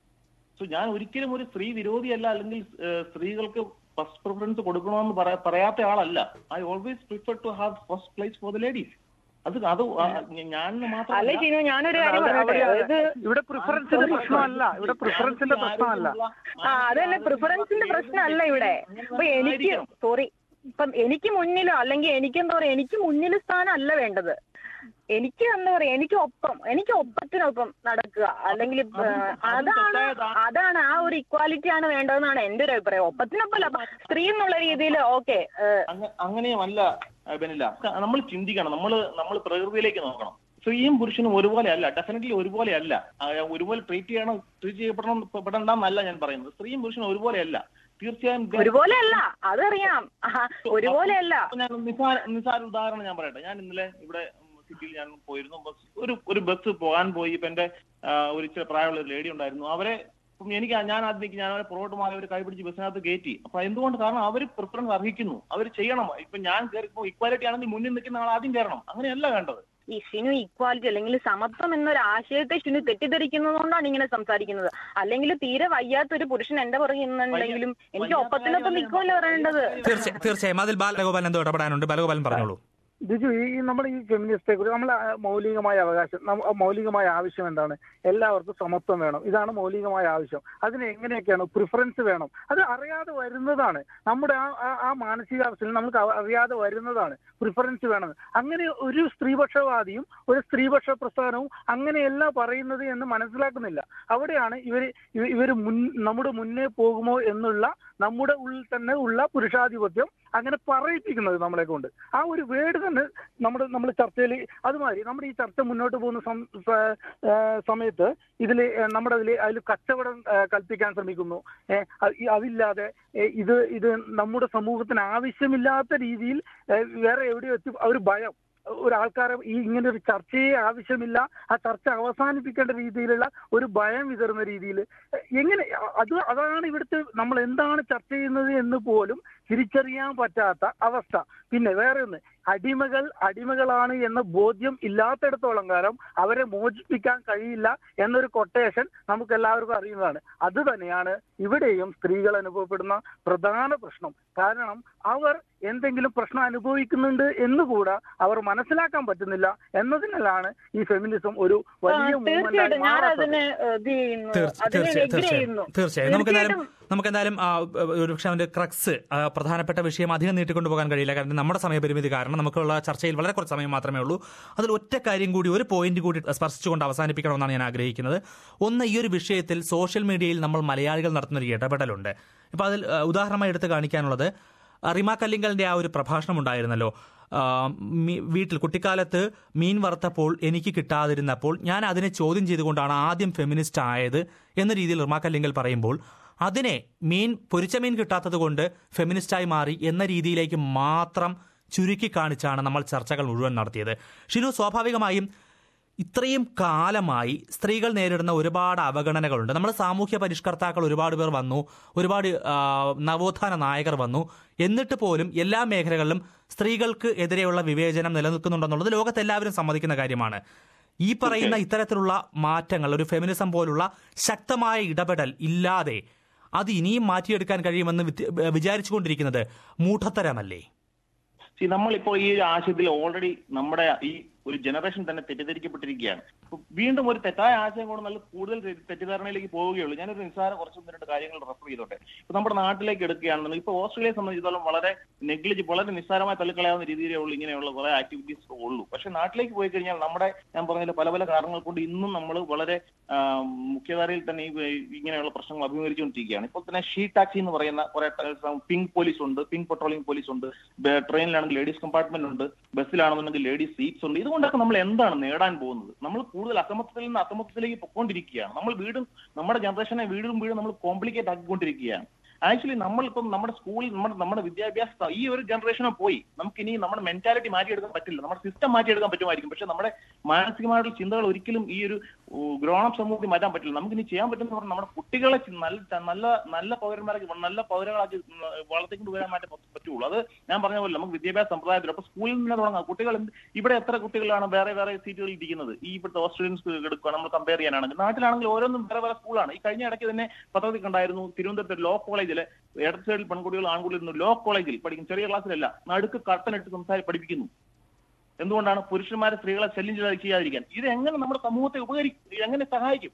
സോ ഞാൻ ഒരിക്കലും ഒരു സ്ത്രീ വിരോധിയല്ല അല്ലെങ്കിൽ ഏഹ്, സ്ത്രീകൾക്ക് ഫസ്റ്റ് പ്രിഫറൻസ് കൊടുക്കണമെന്ന് പറയാ- പറയാത്ത ആളല്ല I always prefer to have first place for the ladies അത് അത് ആ, ഞാൻ അല്ല മാത്രമല്ല ഷിനു ഞാനൊരു കാര്യം അവിടെ- പറയട്ടെ അവിടെ- അതായത് ഇവിടെ പ്രിഫറൻസിന്റെ പ്രശ്നമല്ല ഇവിടെ പ്രിഫറൻസിന്റെ പ്രശ്നമല്ല ആ അതന്നെ പ്രിഫറൻസിന്റെ പ്രശ്നമല്ല ഇവിടെ അപ്പൊ എനിക്ക് സോറി ഇപ്പം എനിക്ക് മുന്നിലോ അല്ലെങ്കിൽ എനിക്ക് എന്താ പറയാ എനിക്ക് മുന്നിൽ സ്ഥാനം അല്ല വേണ്ടത് എനിക്ക് എന്താ പറയാ എനിക്ക് ഒപ്പം എനിക്ക് ഒപ്പത്തിനൊപ്പം നടക്കുക അല്ലെങ്കിൽ ഇപ്പ- അതാണ് അതാണ് ആ ഒരു ഇക്വാലിറ്റി ആണ് വേണ്ടതെന്നാണ് എന്റെ ഒരു അഭിപ്രായം ഒപ്പത്തിനൊപ്പമല്ല അപ്പൊ സ്ത്രീ എന്നുള്ള രീതിയിൽ ഓക്കെ അങ്ങ- അങ്ങനെയുമല്ല അഹ് ബെനില നമ്മൾ ചിന്തിക്കണം നമ്മൾ നമ്മൾ പ്രകൃതിയിലേക്ക് നോക്കണം സ്ത്രീയും പുരുഷനും ഒരുപോലെ അല്ല ഡെഫിനറ്റ്ലി ഒരുപോലെ അല്ല ആ, ഒരുപോലെ ട്രീറ്റ് ചെയ്യണം ട്രീറ്റ് ചെയ്യപ്പെടണം പെടണ്ടെന്നല്ല ഞാൻ പറയുന്നത് സ്ത്രീയും പുരുഷനും ഒരുപോലെ അല്ല തീർച്ചയായും ദേ- ഒരുപോലെയല്ല അതറിയാം ആഹാ, ഒരുപോലെയല്ല അപ്പൊ ഞാൻ നിസാര നിസാര ഉദാഹരണം ഞാൻ പറയട്ടെ ഞാൻ ഇന്നലെ ഇവിടെ സിറ്റിയിൽ ഞാൻ പോയിരുന്നു ബസ് ഒരു ഒരു ബസ് പോകാൻ പോയി ഇപ്പൊ എന്റെ ആ, ഒരു ഇച്ചിരി പ്രായമുള്ള ഒരു ലേഡി ഉണ്ടായിരുന്നു അവരെ ഇപ്പം എനിക്ക് ഞാൻ ആദ്യം ഞാൻ അവരെ പുറകോട്ട് മാറി അവർ കൈപിടിച്ച് ബസ്സിനകത്ത് കയറ്റി അപ്പൊ എന്തുകൊണ്ട് കാരണം അവർ പ്രിഫറൻസ് അർഹിക്കുന്നു അവർ ചെയ്യണം ഇപ്പൊ ഞാൻ കയറിപ്പോ ഇക്വാലിറ്റി ആണെങ്കിൽ മുന്നിൽ നിൽക്കുന്ന ആൾ ആദ്യം കയറണം അങ്ങനെയല്ല വേണ്ടത് ഈ ഷിനു ഈക്വാലിറ്റി അല്ലെങ്കിൽ സമത്വം എന്നൊരു ആശയത്തെ ഷിനു തെറ്റിദ്ധരിക്കുന്നതുകൊണ്ടാണ് ഇങ്ങനെ സംസാരിക്കുന്നത് അല്ലെങ്കിൽ തീരെ വയ്യാത്തൊരു പുരുഷൻ എന്റെ പുറകെ നിന്നുണ്ടെങ്കിലും എനിക്ക് ഒപ്പത്തിനൊപ്പം നിൽക്കുമല്ലോ പറയേണ്ടത് തീർച്ചയായും തീർച്ചയായും അതിൽ ബാലഗോപാലൻ എന്തോ ഇടപെടാനുണ്ട് ബാലഗോപാലൻ പറഞ്ഞോളൂ ബിജു ഈ ഈ നമ്മുടെ ഈ ഫെമിനിസ്റ്റെ കുറിച്ച് നമ്മൾ മൗലികമായ അവകാശം നമ്മ- മൗലികമായ ആവശ്യം എന്താണ് എല്ലാവർക്കും സമത്വം വേണം ഇതാണ് മൗലികമായ ആവശ്യം അതിന് എങ്ങനെയൊക്കെയാണ് പ്രിഫറൻസ് വേണം അത് അറിയാതെ വരുന്നതാണ് നമ്മുടെ ആ ആ- ആ മാനസികാവസ്ഥയിൽ നമുക്ക് അവ- അറിയാതെ വരുന്നതാണ് പ്രിഫറൻസ് വേണം അങ്ങനെ ഒരു സ്ത്രീപക്ഷവാദിയും ഒരു സ്ത്രീപക്ഷ പ്രസ്ഥാനവും അങ്ങനെയല്ല പറയുന്നത് എന്ന് മനസ്സിലാക്കുന്നില്ല അവിടെയാണ് ഇവർ ഇവർ മുൻ നമ്മുടെ മുന്നേ പോകുമോ എന്നുള്ള നമ്മുടെ ഉള്ളിൽ തന്നെ ഉള്ള പുരുഷാധിപത്യം അങ്ങനെ പറയിപ്പിക്കുന്നത് നമ്മളെ കൊണ്ട് ആ ഒരു വേർഡ് തന്നെ നമ്മുടെ നമ്മൾ ചർച്ചയിൽ അതുമാതിരി നമ്മുടെ ഈ ചർച്ച മുന്നോട്ട് പോകുന്ന സം- സ- ആ, സമയത്ത് ഇതിൽ നമ്മുടെ അതിൽ അതിൽ കച്ചവടം ആ, കൽപ്പിക്കാൻ ശ്രമിക്കുന്നു ഏ, അത് ഈ അതില്ലാതെ ഏ, ഇത് ഇത് നമ്മുടെ സമൂഹത്തിന് ആവശ്യമില്ലാത്ത രീതിയിൽ ഏ, വേറെ എവിടെയോ എത്തി ആ ഒരു ഭയം ഒരാൾക്കാരെ ഈ ഇങ്ങനെ ഒരു ചർച്ചയെ ആവശ്യമില്ല ആ ചർച്ച അവസാനിപ്പിക്കേണ്ട രീതിയിലുള്ള ഒരു ഭയം വിതറുന്ന രീതിയിൽ എങ്ങനെ അത് അതാണ് ഇവിടുത്തെ നമ്മൾ എന്താണ് ചർച്ച ചെയ്യുന്നത് എന്ന് പോലും തിരിച്ചറിയാൻ പറ്റാത്ത അവസ്ഥ പിന്നെ വേറെ ഒന്ന് അടിമകൾ അടിമകളാണ് എന്ന ബോധ്യം ഇല്ലാത്തിടത്തോളം കാലം അവരെ മോചിപ്പിക്കാൻ കഴിയില്ല എന്നൊരു കൊട്ടേഷൻ നമുക്ക് എല്ലാവർക്കും അറിയുന്നതാണ് അത് തന്നെയാണ് ഇവിടെയും സ്ത്രീകൾ അനുഭവപ്പെടുന്ന പ്രധാന പ്രശ്നം കാരണം അവർ എന്തെങ്കിലും പ്രശ്നം അനുഭവിക്കുന്നുണ്ട് എന്നുകൂടെ അവർ മനസ്സിലാക്കാൻ പറ്റുന്നില്ല എന്നതിനാലാണ് ഈ ഫെമിനിസം ഒരു വലിയ തീർച്ചയായിട്ടും മൂവ്മെന്റ് ഞാൻ അതിന് ഇത് ചെയ്യുന്നു തീർച്ച- അതിന് തീർച്ചയായും എഗ്രി തീർച്ചയായും ചെയ്യുന്നു തീർച്ചയായും നമുക്ക് എന്തായാലും തീർച്ചയായിട്ടും നമുക്ക് എന്തായാലും ആ, ഒരു പക്ഷേ അവന്റെ ക്രക്സ് ആ, പ്രധാനപ്പെട്ട വിഷയം അധികം നീട്ടിക്കൊണ്ടു പോകാൻ കഴിയില്ല കാരണം നമ്മുടെ സമയപരിമിതി കാരണം നമുക്കുള്ള ചർച്ചയിൽ വളരെ കുറച്ച് സമയം മാത്രമേ ഉള്ളൂ അതിൽ ഒറ്റ കാര്യം കൂടി ഒരു പോയിന്റ് കൂടി സ്പർശിച്ചുകൊണ്ട് അവസാനിപ്പിക്കണമെന്നാണ് ഞാൻ ആഗ്രഹിക്കുന്നത് ഒന്ന് ഈ ഒരു വിഷയത്തിൽ സോഷ്യൽ മീഡിയയിൽ നമ്മൾ മലയാളികൾ നടത്തുന്ന ഒരു ഇടപെടലുണ്ട് ഇപ്പൊ അതിൽ ആ, ഉദാഹരണമായി എടുത്ത് കാണിക്കാനുള്ളത് ആ, റിമ കല്ലിങ്കലിന്റെ ആ ഒരു പ്രഭാഷണം ഉണ്ടായിരുന്നല്ലോ ആ, മീ- വീട്ടിൽ കുട്ടിക്കാലത്ത് മീൻ വറുത്തപ്പോൾ എനിക്ക് കിട്ടാതിരുന്നപ്പോൾ ഞാൻ അതിനെ ചോദ്യം ചെയ്തുകൊണ്ടാണ് ആദ്യം ഫെമിനിസ്റ്റ് ആയത് എന്ന രീതിയിൽ റിമ കല്ലിങ്കൽ പറയുമ്പോൾ അതിനെ മീൻ പൊരിച്ച മീൻ കിട്ടാത്തത് കൊണ്ട് ഫെമിനിസ്റ്റായി മാറി എന്ന രീതിയിലേക്ക് മാത്രം ചുരുക്കി കാണിച്ചാണ് നമ്മൾ ചർച്ചകൾ മുഴുവൻ നടത്തിയത് ഷിനു സ്വാഭാവികമായും ഇത്രയും കാലമായി സ്ത്രീകൾ നേരിടുന്ന ഒരുപാട് അവഗണനകളുണ്ട് നമ്മൾ സാമൂഹ്യ പരിഷ്കർത്താക്കൾ ഒരുപാട് പേർ വന്നു ഒരുപാട് ആ, നവോത്ഥാന നായകർ വന്നു എന്നിട്ട് പോലും എല്ലാ മേഖലകളിലും സ്ത്രീകൾക്ക് എതിരെയുള്ള വിവേചനം നിലനിൽക്കുന്നുണ്ടെന്നുള്ളത് ലോകത്തെല്ലാവരും സമ്മതിക്കുന്ന കാര്യമാണ് ഈ പറയുന്ന ഇത്തരത്തിലുള്ള മാറ്റങ്ങൾ ഒരു ഫെമിനിസം പോലുള്ള ശക്തമായ ഇടപെടൽ ഇല്ലാതെ അത് ഇനിയും മാറ്റിയെടുക്കാൻ കഴിയുമെന്ന് വിത്ത് വിചാരിച്ചുകൊണ്ടിരിക്കുന്നത് മൂഢത്തരമല്ലേ See, നമ്മളിപ്പോൾ ഈ ഒരു ആശയത്തിൽ ഓൾറെഡി നമ്മുടെ ഈ ഒരു ജനറേഷൻ തന്നെ തെറ്റിദ്ധരിക്കപ്പെട്ടിരിക്കുകയാണ് അപ്പൊ വീണ്ടും ഒരു തെറ്റായ ആശയം കൊണ്ട് നല്ല കൂടുതൽ തെ- തെറ്റിദ്ധാരണയിലേക്ക് പോവുകയുള്ളൂ ഞാനൊരു നിസ്സാര കുറച്ച് ഒന്ന് രണ്ട് കാര്യങ്ങൾ റെഫർ ചെയ്തോട്ടെ ഇപ്പൊ നമ്മുടെ നാട്ടിലേക്ക് എടുക്കുകയാണെന്നുണ്ടെങ്കിൽ ഇപ്പൊ ഓസ്ട്രേലിയയെ സംബന്ധിച്ചിടത്തോളം വളരെ നെഗ്ലിജ് വളരെ നിസ്സാരമായി തള്ളിക്കളയാവുന്ന രീതിയിലേ ഉള്ളൂ ഇങ്ങനെയുള്ള കുറെ ആക്ടിവിറ്റീസ് ഉള്ളൂ പക്ഷെ നാട്ടിലേക്ക് പോയി കഴിഞ്ഞാൽ നമ്മുടെ ഞാൻ പറഞ്ഞതിൽ പല പല കാരണങ്ങൾ കൊണ്ട് ഇന്നും നമ്മൾ വളരെ ആ, മുഖ്യധാരയിൽ തന്നെ ഈ ഇങ്ങനെയുള്ള പ്രശ്നങ്ങൾ അഭിമുഖീകരിച്ചുകൊണ്ടിരിക്കുകയാണ് ഇപ്പോൾ തന്നെ ഷീ ടാക്സി എന്ന് പറയുന്ന കുറെ പിങ്ക് പോലീസ് ഉണ്ട് പിങ്ക് പെട്രോളിംഗ് പോലീസ് ഉണ്ട് ബ- ട്രെയിനിലാണെങ്കിൽ ലേഡീസ് കമ്പാർട്ട്മെന്റ് ഉണ്ട് ബസ്സിലാണെന്നുണ്ടെങ്കിൽ ലേഡീസ് സീറ്റ്സ് ഉണ്ട് ഇതുകൊണ്ടൊക്കെ നമ്മൾ എന്താണ് നേടാൻ പോകുന്നത് നമ്മൾ കൂടുതൽ അസമത്വത്തിൽ നിന്ന് അസമത്വത്തിലേക്ക് പൊക്കോണ്ടിരിക്കുകയാണ് നമ്മൾ വീടും നമ്മുടെ ജനറേഷനെ വീടും വീടും നമ്മൾ കോംപ്ലിക്കേറ്റ് ആക്കിക്കൊണ്ടിരിക്കുകയാണ് ആക്ച്വലി നമ്മളിപ്പം നമ്മുടെ സ്കൂളിൽ നമ്മുടെ നമ്മുടെ വിദ്യാഭ്യാസ ഈ ഒരു ജനറേഷനെ പോയി നമുക്ക് ഇനി നമ്മുടെ മെന്റാലിറ്റി മാറ്റിയെടുക്കാൻ പറ്റില്ല നമ്മുടെ സിസ്റ്റം മാറ്റിയെടുക്കാൻ പറ്റുമായിരിക്കും പക്ഷെ നമ്മുടെ മാനസികമായിട്ടുള്ള ചിന്തകൾ ഒരിക്കലും ഈ ഒരു ഗ്രോണപ്പ് സമൂഹത്തിൽ മാറ്റാൻ പറ്റില്ല നമുക്ക് ഇനി ചെയ്യാൻ പറ്റുന്ന പറഞ്ഞാൽ നമ്മുടെ കുട്ടികളെ ചി- നല്ല നല്ല നല്ല പൗരന്മാരാക്കി നല്ല പൗരങ്ങളാക്കി വളർത്തിക്കൊണ്ട് വരാൻ മാറ്റം പറ്റുള്ളൂ അത് ഞാൻ പറഞ്ഞ പോലെ നമുക്ക് വിദ്യാഭ്യാസ സമ്പ്രദായത്തിൽ അപ്പൊ സ്കൂളിൽ നിന്ന് തുടങ്ങാം കുട്ടികൾ എന്ത്- ഇവിടെ എത്ര കുട്ടികളാണ് വേറെ വേറെ സീറ്റുകളിൽ ഇരിക്കുന്നത് ഈ ഇവിടുത്തെ ഓസ്ട്രേലിയൻസ് എടുക്കുക നമ്മൾ കമ്പയർ ചെയ്യാനാണെങ്കിൽ നാട്ടിലാണെങ്കിൽ ഓരോന്നും വേറെ വേറെ സ്കൂളാണ് ഈ കഴിഞ്ഞ ഇടയ്ക്ക് തന്നെ പത്രത്തിൽ കണ്ടായിരുന്നു തിരുവനന്തപുരത്ത് ലോ കോളേജിലെ ഇടത് സൈഡിൽ പെൺകുട്ടികൾ ആൺകുട്ടികൾ ലോ കോളേജിൽ പഠിക്കും ചെറിയ ക്ലാസ്സിലല്ല നടുക്ക് കർട്ടനിട്ട് സംസാരിച്ച് പഠിപ്പിക്കുന്നു എന്തുകൊണ്ടാണ് പുരുഷന്മാരെ സ്ത്രീകളെ ശല്യം ചെയ്താ- ചെയ്യാതിരിക്കാൻ ഇത് എങ്ങനെ നമ്മുടെ സമൂഹത്തെ ഉപകരിക്കും എങ്ങനെ സഹായിക്കും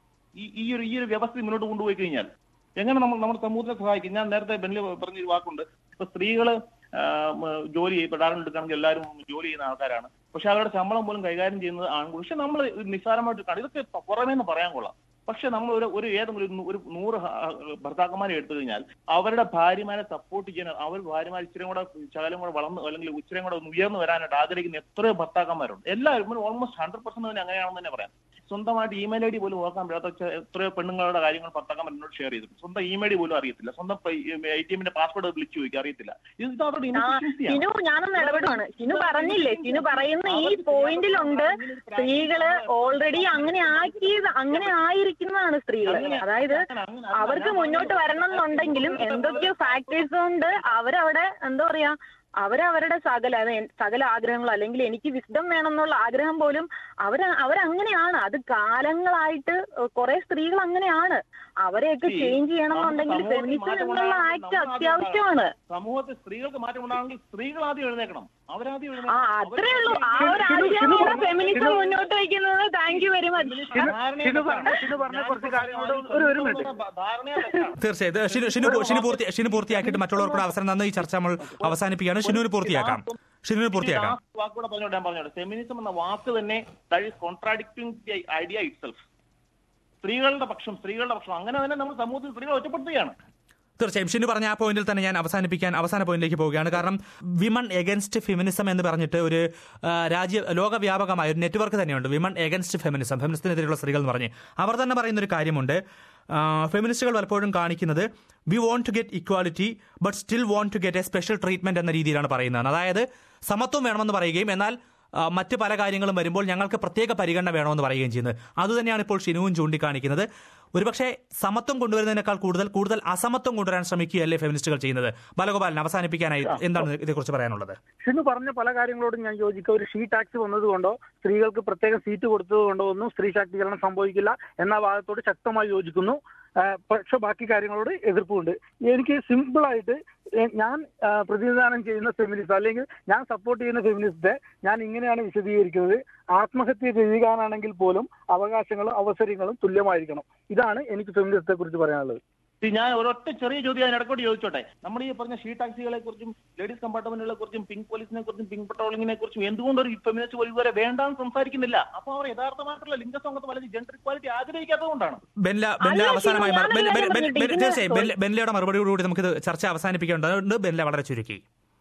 ഈ ഈ ഒരു ഈ ഒരു വ്യവസ്ഥ മുന്നോട്ട് കൊണ്ടുപോയി കഴിഞ്ഞാൽ എങ്ങനെ നമ്മൾ നമ്മുടെ സമൂഹത്തെ സഹായിക്കും ഞാൻ നേരത്തെ ബെന്നിൽ പറഞ്ഞൊരു വാക്കുണ്ട് ഇപ്പൊ സ്ത്രീകള് ആ, ഉം, ജോലി ചെയ്യും ഇപ്പൊ ഡാറിൽ എടുക്കുകയാണെങ്കിൽ എല്ലാവരും ജോലി ചെയ്യുന്ന ആൾക്കാരാണ് പക്ഷെ അവരുടെ ശമ്പളം പോലും കൈകാര്യം ചെയ്യുന്നത് ആൺകുട്ടി പക്ഷെ നമ്മൾ നിസ്സാരമായിട്ട് കാണും ഇതൊക്കെ പുറമേ നിന്ന് പറയാൻ കൊള്ളാം പക്ഷെ നമ്മൾ ഒരു ഒരു ഏതെങ്കിലും ഒരു നൂ- ഒരു നൂറ് ഹ- ഭർത്താക്കന്മാരെ എടുത്തു കഴിഞ്ഞാൽ അവരുടെ ഭാര്യമാരെ സപ്പോർട്ട് ചെയ്യാൻ അവർ ഭാര്യമാർ ഇച്ചിരി കൂടെ ശകലം കൂടെ വളർന്ന് അല്ലെങ്കിൽ ഇച്ചിരി കൂടെ ഒന്ന് ഉയർന്നു വരാനായിട്ട് ആഗ്രഹിക്കുന്ന എത്രയോ ഭർത്താക്കന്മാരുണ്ട് എല്ലാവരും ഓൾമോസ്റ്റ് ഹൺഡ്രഡ് പെർസെന്റ് തന്നെ അങ്ങനെയാണെന്ന് തന്നെ പറയാം സ്വന്തമായിട്ട് ഇമെയിൽ ഐ ഡി പോലും ഓർക്കാൻ പറ്റാത്ത ചെ- എത്രയോ പെണ്ണുങ്ങളുടെ കാര്യങ്ങൾ ഭർത്താക്കന്മാർ എന്നോട് ഷെയർ ചെയ്തിട്ടുണ്ട് സ്വന്തം ഇമെയിൽ ഐ ഡി പോലും അറിയത്തില്ല സ്വന്തം എ ടി എമ്മിന്റെ പാസ്വേഡ് വിളിച്ചു ചോദിക്കുക അറിയത്തില്ല ഇത് ഇത് അവരുടെ ആ, inefficiency ആണ്. ഷിനു ഞാനൊന്ന് ഇടപെടുവാണ് ഷിനു പറഞ്ഞില്ലേ ഷിനു പറയുന്ന ഈ പോയിന്റിലുണ്ട് സ്ത്രീകള് ഓൾറെഡി അങ്ങനെ ആക്കിയത് അങ്ങനെ ആയിരിക്കുന്നതാണ് സ്ത്രീകള് അതായത് അവർക്ക് മുന്നോട്ട് വരണം എന്നുണ്ടെങ്കിലും എന്തൊക്കെയോ ഫാക്ടേഴ്സ് കൊണ്ട് അവരവിടെ എന്താ പറയാ അവരവരുടെ സകല അത് എൻ- സകല ആഗ്രഹങ്ങളോ അല്ലെങ്കിൽ എനിക്ക് വിസ്ഡം വേണം എന്നുള്ള ആഗ്രഹം പോലും അവർ അവരങ്ങനെയാണ് അത് കാലങ്ങളായിട്ട് കുറെ സ്ത്രീകൾ അങ്ങനെയാണ് അവരെയൊക്കെ See, ചേഞ്ച് ചെയ്യണം നമുക്ക് എന്നുണ്ടെങ്കിൽ സമൂഹത്തിൽ ഫെമിനിസം മാറ്റം എന്നുള്ള ഉണ്ടാകണമെങ്കിൽ ആക്ട് നമ്മൾ ആദ്യം അത്യാവശ്യമാണ് സമൂഹത്തിൽ സ്ത്രീകൾക്ക് മാറ്റം ഉണ്ടാകണമെങ്കിൽ സ്ത്രീകൾ ആദ്യം എഴുന്നേക്കണം അവരാദ്യം ആ എഴുന്നേക്കണം അത്രേ ഉള്ളൂ ആ അവര് ഒരു ഷിനു- ഷിനു ആശയമാണ് പറഞ്ഞു- ഫെമിനിസം ഷിനു- മുന്നോട്ട് വയ്ക്കുന്നത് താങ്ക് യു വെരി മച്ച് ധാരണയെ ഷിനു പറഞ്ഞ- തെറ്റാണ്. ഷിനു പറഞ്ഞ കുറച്ച് ഞാനിപ്പോ കാര്യങ്ങളോട് പറഞ്ഞ ഒരു- ഒരു മിനിറ്റ്. ധാരണയെ തെറ്റാണ്. തീർച്ചയായും ഇത് ഷിനു ഷിനു പൂ- ഷിനു പൂർത്തി ഷിനു പൂർത്തിയാക്കിയിട്ട് മറ്റുള്ളവർക്ക് അവസരം തന്ന ഈ ചർച്ച നമ്മൾ അവസാനിപ്പിക്കുകയാണ് ഷിനുവിന് പൂർത്തിയാക്കാം ഷിനുവിന് പൂർത്തിയാക്കാം വാക്കുകൂടെ പറഞ്ഞോട്ടെ ഞാൻ പറഞ്ഞോട്ടെ ഫെമിനിസം എന്ന വാക്ക് തന്നെ contradicting the idea itself സ്ത്രീകളുടെ പക്ഷം സ്ത്രീകളുടെ പക്ഷം അങ്ങനെ തന്നെ നമ്മൾ സമൂഹത്തിൽ സ്ത്രീകളെ ഒറ്റപ്പെടുത്തുകയാണ് തീർച്ചയായും ഷിനു പറഞ്ഞ ആ പോയിന്റിൽ തന്നെ ഞാൻ അവസാനിപ്പിക്കാൻ അവസാന പോയിന്റിലേക്ക് പോവുകയാണ് കാരണം വിമൺ എഗൻസ്റ്റ് ഫെമിനിസം എന്ന് പറഞ്ഞിട്ട് ഒരു ആ, രാജ്യ ലോകവ്യാപകമായ ഒരു നെറ്റ്വർക്ക് തന്നെയുണ്ട് വിമൺ എഗൻസ്റ്റ് ഫെമിനിസം ഫെമിനിസത്തിനെതിരെയുള്ള സ്ത്രീകൾ എന്ന് പറഞ്ഞ് അവർ തന്നെ പറയുന്ന ഒരു കാര്യമുണ്ട് ആ, ഫെമിനിസ്റ്റുകൾ പലപ്പോഴും കാണിക്കുന്നത് we want to get equality but still want to get a special treatment എന്ന രീതിയിലാണ് പറയുന്നത് അതായത് സമത്വം വേണമെന്ന് പറയുകയും എന്നാൽ ആ, മറ്റ് പല കാര്യങ്ങളും വരുമ്പോൾ ഞങ്ങൾക്ക് പ്രത്യേക പരിഗണന വേണമെന്ന് പറയുകയും ചെയ്യുന്നത് അതുതന്നെയാണ് ഇപ്പോൾ ഷിനുവും ചൂണ്ടിക്കാണിക്കുന്നത് ഒരുപക്ഷെ സമത്വം കൊണ്ടുവരുന്നതിനേക്കാൾ കൂടുതൽ കൂടുതൽ അസമത്വം കൊണ്ടുവരാൻ ശ്രമിക്കുകയല്ലേ ഫെമിനിസ്റ്റുകൾ ചെയ്യുന്നത് ബാലഗോപാലൻ അവസാനിപ്പിക്കാനായി എന്താണ് ഇതേക്കുറിച്ച് പറയാനുള്ളത് ഷിനു പറഞ്ഞ പല കാര്യങ്ങളോടും ഞാൻ യോജിക്കുക ഒരു ഷീ ടാക്സ് വന്നതുകൊണ്ടോ സ്ത്രീകൾക്ക് പ്രത്യേകം സീറ്റ് കൊടുത്തതുകൊണ്ടോ ഒന്നും സ്ത്രീ ശാക്തീകരണം സംഭവിക്കില്ല എന്ന വാദത്തോട് ശക്തമായി യോജിക്കുന്നു ആ, പക്ഷെ ബാക്കി കാര്യങ്ങളോട് എതിർപ്പുണ്ട് എനിക്ക് സിമ്പിളായിട്ട് ഞാൻ ആ, പ്രതിനിധാനം ചെയ്യുന്ന ഫെമിനിസ്റ്റ് അല്ലെങ്കിൽ ഞാൻ സപ്പോർട്ട് ചെയ്യുന്ന ഫെമിനിസ്റ്റെ ഞാൻ ഇങ്ങനെയാണ് വിശദീകരിക്കുന്നത് ആത്മഹത്യ ചെയ്യാനാണെങ്കിൽ പോലും അവകാശങ്ങളും അവസരങ്ങളും തുല്യമായിരിക്കണം ഇതാണ് എനിക്ക് ഫെമിനിസ്റ്റത്തെ കുറിച്ച് പറയാനുള്ളത് ഇത് ഞാൻ ഒരൊറ്റ ചെറിയ ചോദ്യം അതിനിടക്കോട്ട് ചോദിച്ചോട്ടെ നമ്മൾ ഈ പറഞ്ഞ ഷീ ടാക്സികളെ കുറിച്ചും ലേഡീസ് കമ്പാർട്ട്മെന്റുകളെ കുറിച്ചും പിങ്ക് പോലീസിനെ കുറിച്ചും പിങ്ക് പെട്രോളിങ്ങിനെ കുറിച്ചും എന്തുകൊണ്ട് ഒരു ഫെമിനിസ്റ്റ് പോലും ഇതുവരെ വേണ്ടാന്ന് സംസാരിക്കുന്നില്ല അപ്പൊ അവർ യഥാർത്ഥമായിട്ടുള്ള ലിംഗസംഗത്വം അല്ലെങ്കിൽ ജെൻഡർ ഇക്വാലിറ്റി ആഗ്രഹിക്കാത്തതുകൊണ്ടാണ് ബെല്ല ബെല്ല അല്ല, അവസാനമായി ഷിനു, മറു- ബെല്ല- ഞാനൊരു ബെല്ല- കാര്യം ബെല്ല- പറഞ്ഞിട്ട് തീർച്ചയായും ഇതിന് ബെല്ല- ബെല്ലയുടെ മറുപടിയോടുകൂടി നമുക്കിത് ചർച്ച അവസാനിപ്പിക്കേണ്ടത് അതുകൊണ്ട് ബെല്ല വളരെ ചുരുക്കി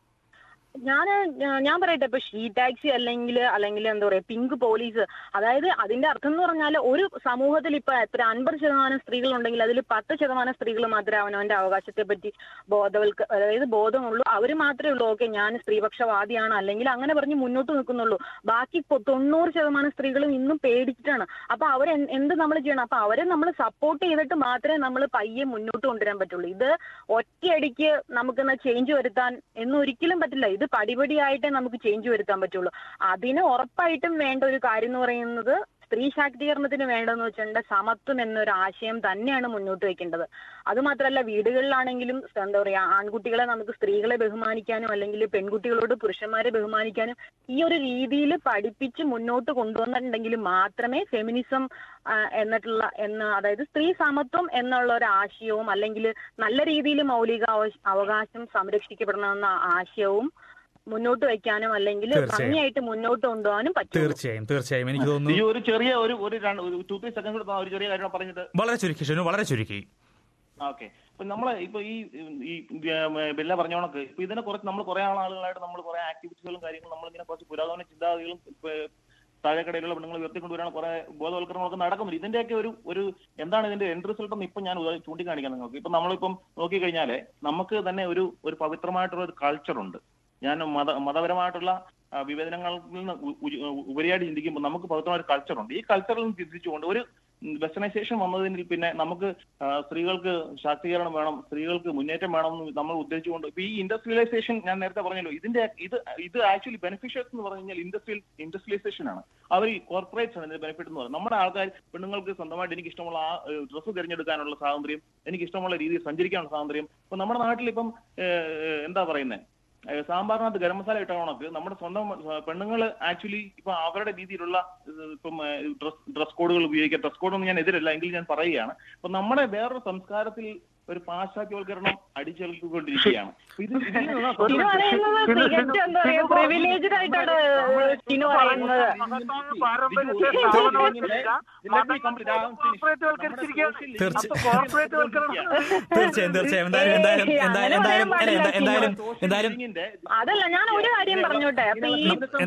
ഞാന് ഞാ- ഞാൻ പറയട്ടെ ഇപ്പൊ ഷീ ടാക്സി അല്ലെങ്കിൽ അല്ലെങ്കിൽ എന്താ പറയാ പിങ്ക് പോലീസ് അതായത് അതിന്റെ അർത്ഥം എന്ന് പറഞ്ഞാൽ ഒരു സമൂഹത്തിൽ ഇപ്പൊ എത്ര അൻപത് ശതമാനം സ്ത്രീകൾ ഉണ്ടെങ്കിൽ അതിൽ പത്ത് ശതമാനം സ്ത്രീകൾ മാത്രമേ അവനവന്റെ അവകാശത്തെ പറ്റി ബോധവൽക്ക അതായത് ബോധമുള്ളൂ അവർ മാത്രമേ ഉള്ളൂ ഓക്കെ ഞാൻ സ്ത്രീപക്ഷവാദിയാണ് അല്ലെങ്കിൽ അങ്ങനെ പറഞ്ഞ് മുന്നോട്ട് നിൽക്കുന്നുള്ളൂ ബാക്കി പൊ- തൊണ്ണൂറ് ശതമാനം സ്ത്രീകളും ഇന്നും പേടിച്ചിട്ടാണ് അപ്പൊ അവർ എന്ത് നമ്മൾ ചെയ്യണം അപ്പൊ അവരെ നമ്മൾ സപ്പോർട്ട് ചെയ്തിട്ട് മാത്രമേ നമ്മൾ പയ്യെ മുന്നോട്ട് കൊണ്ടുവരാൻ പറ്റുള്ളൂ ഇത് ഒറ്റയടിക്ക് നമുക്കെന്നാ ചേഞ്ച് വരുത്താൻ എന്നും ഒരിക്കലും പറ്റില്ല ഇത് പടിപടിയായിട്ടേ നമുക്ക് ചേഞ്ച് വരുത്താൻ പറ്റുള്ളൂ അതിന് ഉറപ്പായിട്ടും വേണ്ട ഒരു കാര്യം എന്ന് പറയുന്നത് സ്ത്രീ ശാക്തീകരണത്തിന് വേണ്ടതെന്ന് വെച്ചിട്ടുണ്ടെങ്കിൽ സമത്വം എന്നൊരു ആശയം തന്നെയാണ് മുന്നോട്ട് വെക്കേണ്ടത് അത് മാത്രമല്ല വീടുകളിലാണെങ്കിലും എന്താ പറയാ ആൺകുട്ടികളെ നമുക്ക് സ്ത്രീകളെ ബഹുമാനിക്കാനും അല്ലെങ്കിൽ പെൺകുട്ടികളോട് പുരുഷന്മാരെ ബഹുമാനിക്കാനും ഈ ഒരു രീതിയിൽ പഠിപ്പിച്ച് മുന്നോട്ട് കൊണ്ടുവന്നിട്ടുണ്ടെങ്കിൽ മാത്രമേ ഫെമിനിസം എന്നിട്ടുള്ള എന്ന അതായത് സ്ത്രീ സമത്വം എന്നുള്ള ഒരു ആശയവും അല്ലെങ്കിൽ നല്ല രീതിയിൽ മൗലിക അവ- അവകാശം സംരക്ഷിക്കപ്പെടണമെന്ന ആശയവും മുന്നോട്ട് വെക്കാനും അല്ലെങ്കിൽ തീർച്ചയായും. ഭംഗിയായിട്ട് മുന്നോട്ട് കൊണ്ടുപോകാനും പറ്റും തീർച്ചയായും തീർച്ചയായും എനിക്ക് ഈ തോന്നുന്നു ഒരു ചെറിയ ഒരു ഒരു രണ്ട് ഒരു ടു ത്രീ സെക്കൻഡ് ഒരു ചെറിയ കാര്യം പറഞ്ഞിട്ട് വളരെ ചുരുക്കി ഷിനു വളരെ ചുരുക്കി ഓക്കെ ഇപ്പൊ നമ്മളെ ഇപ്പൊ ഈ ഈ ബെല്ല പറഞ്ഞ കണക്ക് ഇപ്പൊ ഇതിനെ കുറച്ച് നമ്മൾ കുറെ ആളുകളായിട്ട് നമ്മൾ കുറെ ആക്ടിവിറ്റീസുകളും കാര്യങ്ങളും നമ്മളിങ്ങനെ കുറച്ച് പുരാതന ചിന്താഗതികളും ഇപ്പൊ താഴെക്കടയിലുള്ള പെണ്ണുങ്ങൾ ഉയർത്തിക്കൊണ്ടുവരാൻ കുറെ ബോധവൽക്കരണങ്ങളൊക്കെ നടക്കുന്നുണ്ട് ഇതിന്റെയൊക്കെ ഒരു ഒരു എന്താണ് ഇതിന്റെ എൻഡ് റിസൾട്ട് എന്ന് ഇപ്പൊ ഞാൻ ഉദാ- ചൂണ്ടിക്കാണിക്കാം നിങ്ങൾക്ക് ഇപ്പൊ നമ്മളിപ്പം നോക്കിക്കഴിഞ്ഞാല് നമുക്ക് തന്നെ ഒരു ഒരു പവിത്രമായിട്ടുള്ള ഒരു കൾച്ചർ ഉണ്ട് ഞാൻ മത മതപരമായിട്ടുള്ള ആ, വിവേചനങ്ങളിൽ നിന്ന് ഉ- ഉ- ഉപരിയായിട്ട് ചിന്തിക്കുമ്പോൾ നമുക്ക് പവിത്രമായ ഒരു കൾച്ചറുണ്ട് ഈ കൾച്ചറിൽ നിന്ന് തിരിച്ചുകൊണ്ട് ഒരു വെസ്റ്റനൈസേഷൻ വന്നതിൽ പിന്നെ നമുക്ക് ആ, സ്ത്രീകൾക്ക് ശാക്തീകരണം വേണം സ്ത്രീകൾക്ക് മുന്നേറ്റം വേണം എന്ന് നമ്മൾ ഉദ്ദേശിച്ചുകൊണ്ട് ഇപ്പൊ ഈ ഇൻഡസ്ട്രിയലൈസേഷൻ ഞാൻ നേരത്തെ പറഞ്ഞല്ലോ ഇതിന്റെ ഇത് ഇത് ആക്ച്വലി ബെനിഫിഷ്യൽസ് എന്ന് പറഞ്ഞു കഴിഞ്ഞാൽ ഇൻഡസ്ട്രിയൽ ഇൻഡസ്ട്രിയലൈസേഷൻ ആണ് അവർ ഈ കോർപ്പറേറ്റ്സ് ആണ് ഇതിന്റെ ബെനിഫിറ്റ് എന്ന് പറയുന്നത് നമ്മുടെ ആൾക്കാർ പെണ്ണുങ്ങൾക്ക് സ്വന്തമായിട്ട് എനിക്ക് ഇഷ്ടമുള്ള ആ ഡ്രസ്സ് തിരഞ്ഞെടുക്കാനുള്ള സ്വാതന്ത്ര്യം എനിക്ക് ഇഷ്ടമുള്ള രീതിയിൽ സഞ്ചരിക്കാനുള്ള സ്വാതന്ത്ര്യം ഇപ്പൊ നമ്മുടെ നാട്ടിൽ ഇപ്പം ഏഹ്, എന്താ പറയുന്നത് ഏഹ് സാമ്പാറിനകത്ത് ഗരം മസാല ഇട്ട കണക്ക് നമ്മുടെ സ്വന്തം പെണ്ണുങ്ങൾ ആക്ച്വലി ഇപ്പൊ അവരുടെ രീതിയിലുള്ള ഏഹ് ഇപ്പം ഡ്രസ് ഡ്രസ് കോഡുകൾ ഉപയോഗിക്കുക ഡ്രസ് കോഡൊന്നും ഞാൻ എതിരല്ല എങ്കിലും ഞാൻ പറയുകയാണ് അപ്പൊ നമ്മുടെ വേറൊരു സംസ്കാരത്തിൽ ഒരു പാശ്ചാത്യവൽക്കരണം അടിച്ചേൽപ്പിക്കൊണ്ടിരിക്കുകയാണ് അപ്പൊ ഇത് ഇതിൽ നിന്ന് ഷിനു പറയുന്നത് തികച്ചും എന്താ പറയാ പ്രിവിലേജ്ഡ് ആയിട്ടാണ് ഷിനു പറയുന്നത് പാരമ്പര്യത്തെ തീർച്ച- കോർപ്പറേറ്റ്വൽക്കരണം തീർച്ചയായും തീർച്ചയായും എന്തായാലും എന്തായാലും ഏയ്, എന്തായാലും അങ്ങനെ എന്തായാലും പറയാൻ അല്ല, പാടില്ല, എന്തായാലും എന്തായാലും അതല്ല ഞാൻ ഒരു കാര്യം പറഞ്ഞോട്ടെ അപ്പൊ ഈ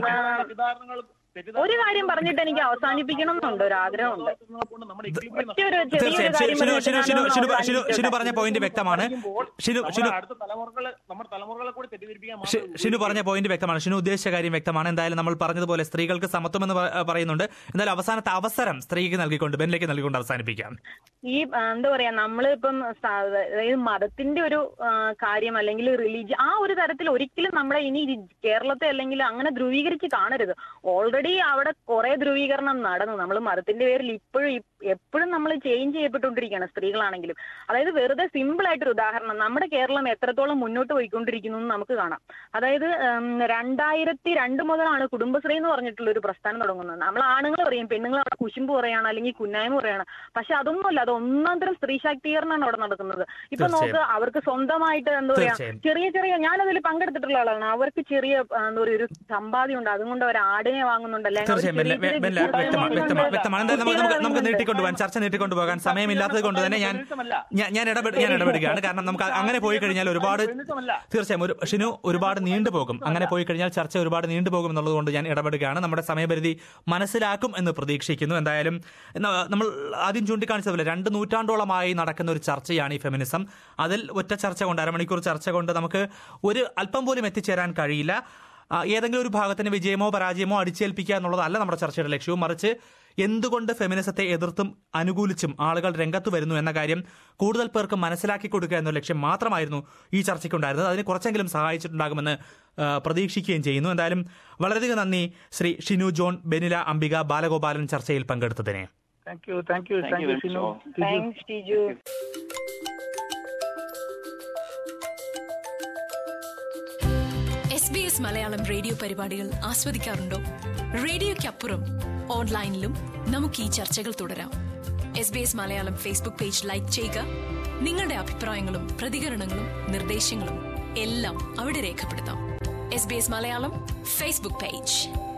ഒരു കാര്യം പറഞ്ഞിട്ട് എനിക്ക് അവസാനിപ്പിക്കണം എന്നുണ്ട് ഒരു ആഗ്രഹമുണ്ട് ഒറ്റയൊരു ചെറിയൊരു തീർച്ചയായും കാര്യം ഷിനു ഷിനു ഷിനു പറഞ്ഞിട്ട് ഷിനു ഞാൻ ഷിനു ഷിനു പറഞ്ഞ അവസാനിപ്പിച്ചോട്ടെ. പോയിന്റ് വ്യക്തമാണ് ഷിനു ഷിനു അടുത്ത തലമുറകളെ നമ്മുടെ തലമുറകളെ കൂടി തെറ്റിദ്ധരിപ്പിക്കാൻ ഷി- മാത്രമേ ഷിനു പറഞ്ഞ പോയിന്റ് വ്യക്തമാണ് ഷിനു ഉദ്ദേശിച്ച കാര്യം വ്യക്തമാണ് എന്തായാലും നമ്മൾ പറഞ്ഞതുപോലെ സ്ത്രീകൾക്ക് സമത്വം എന്ന് പ- പറയുന്നുണ്ട് എന്തായാലും അവസാനത്തെ അവസരം സ്ത്രീക്ക് നൽകിക്കൊണ്ട് ബെന്നിലേക്ക് നൽകിക്കൊണ്ട് അവസാനിപ്പിക്കാം ഈ ആ, എന്താ പറയാ നമ്മളിപ്പം സ- അതായത് മതത്തിന്റെ ഒരു ആ, കാര്യം അല്ലെങ്കിൽ റിലീജിയൻ ആ ഒരു തരത്തിൽ ഒരിക്കലും നമ്മളെ ഇനി ഈ കേരളത്തെ അല്ലെങ്കിൽ അങ്ങനെ ധ്രുവീകരിച്ച് കാണരുത് ഓൾറെഡി അവിടെ കുറെ ധ്രുവീകരണം നടന്നു നമ്മൾ മതത്തിന്റെ പേരിൽ ഇപ്പോഴും എപ്പോഴും നമ്മൾ ചേഞ്ച് ചെയ്യപ്പെട്ടുകൊണ്ടിരിക്കുകയാണ് സ്ത്രീകളാണെങ്കിലും അതായത് വെറുതെ സിമ്പിൾ ആയിട്ടൊരു ഉദാഹരണം നമ്മുടെ കേരളം എത്രത്തോളം മുന്നോട്ട് പോയിക്കൊണ്ടിരിക്കുന്നു എന്ന് നമുക്ക് കാണാം അതായത് ഉം, രണ്ടായിരത്തി രണ്ട് മുതലാണ് കുടുംബശ്രീ എന്ന് പറഞ്ഞിട്ടുള്ള ഒരു പ്രസ്ഥാനം തുടങ്ങുന്നത് നമ്മൾ ആണുങ്ങൾ പറയും പെണ്ണുങ്ങൾ അവിടെ കുശുമ്പ് പറയാണ് അല്ലെങ്കിൽ കുന്നായ്മ പറയാണ് പക്ഷെ അതൊന്നുമല്ല അത് ഒന്നാം തരം സ്ത്രീ ശാക്തീകരണമാണ് അവിടെ നടക്കുന്നത് ഇപ്പൊ തീർച്ചയായും. നോക്ക് അവർക്ക് സ്വന്തമായിട്ട് എന്താ പറയാ തീർച്ചയായും. ചെറിയ ചെറിയ ഞാനതിൽ പങ്കെടുത്തിട്ടുള്ള ആളാണ് അവർക്ക് ചെറിയ ആ, എന്താ പറയുക ഒരു സമ്പാദ്യം ഉണ്ട് അതുകൊണ്ട് അവർ ആടിനെ വാങ്ങുന്നുണ്ട് അല്ലെങ്കിൽ അവർ തീർച്ചയായും ചെറിയ ബെല്ല- ചെറിയ ബെല്ല ബിസിനസ് വ്യക്തമാണ് വ്യക്തമാണ് ചെയ്യുന്നുണ്ട്. വ്യക്തമാണ് എന്തായാലും നമുക്ക് നമുക്ക് നമുക്ക് കുട്ടികളെ നീട്ടിക്കൊണ്ടുപോകാൻ ചർച്ച നീട്ടിക്കൊണ്ടുപോകാൻ സമയമില്ലാത്തത് കൊണ്ട് തന്നെ ഞാൻ ഞാൻ ഞാൻ ഇടപെട ഞാൻ ഇടപെടുകയാണ് കാരണം നമുക്ക് അങ്ങനെ പോയി കഴിഞ്ഞാൽ ഒരുപാട് തീർച്ചയായും ഒരു ഷിനു ഒരുപാട് നീണ്ടുപോകും അങ്ങനെ പോയി കഴിഞ്ഞാൽ ചർച്ച ഒരുപാട് നീണ്ടുപോകും എന്നുള്ളത് കൊണ്ട് ഞാൻ ഇടപെടുകയാണ് നമ്മുടെ സമയപരിധി മനസ്സിലാക്കും എന്ന് പ്രതീക്ഷിക്കുന്നു എന്തായാലും ന- നമ്മൾ ആദ്യം ചൂണ്ടിക്കാണിച്ചതുപോലെ രണ്ട് നൂറ്റാണ്ടോളമായി നടക്കുന്ന ഒരു ചർച്ചയാണ് ഈ ഫെമിനിസം അതിൽ ഒറ്റ ചർച്ച കൊണ്ട് അരമണിക്കൂർ ചർച്ച കൊണ്ട് നമുക്ക് ഒരു അല്പം പോലും എത്തിച്ചേരാൻ കഴിയില്ല ആ, ഏതെങ്കിലും ഒരു ഭാഗത്തിന് വിജയമോ പരാജയമോ അടിച്ചേൽപ്പിക്കുക എന്നുള്ളതല്ല നമ്മുടെ ചർച്ചയുടെ ലക്ഷ്യവും മറിച്ച് എന്തുകൊണ്ട് ഫെമിനിസത്തെ എതിർത്തും അനുകൂലിച്ചും ആളുകൾ രംഗത്ത് വരുന്നു എന്ന കാര്യം കൂടുതൽ പേർക്ക് മനസ്സിലാക്കി കൊടുക്കുക എന്ന ലക്ഷ്യം മാത്രമായിരുന്നു ഈ ചർച്ചയ്ക്കുണ്ടായിരുന്നത് അതിന് കുറച്ചെങ്കിലും സഹായിച്ചിട്ടുണ്ടാകുമെന്ന് ആ, പ്രതീക്ഷിക്കുകയും ചെയ്യുന്നു എന്തായാലും വളരെയധികം നന്ദി ശ്രീ ഷിനു ജോൺ ബെനില അംബിക ബാലഗോപാലൻ ചർച്ചയിൽ പങ്കെടുത്തതിന് thank you thank you Thank thank you you very Shinu much. Thanks Tiju S B S Malayalam radio പരിപാടികൾ ആസ്വദിക്കാറുണ്ടോ റേഡിയോയ്ക്കപ്പുറം ഓൺലൈനിലും നമുക്ക് ഈ ചർച്ചകൾ തുടരാം S B S Malayalam Facebook page like ചെയ്യുക നിങ്ങളുടെ അഭിപ്രായങ്ങളും പ്രതികരണങ്ങളും നിർദ്ദേശങ്ങളും എല്ലാം അവിടെ രേഖപ്പെടുത്താം S B S Malayalam Facebook page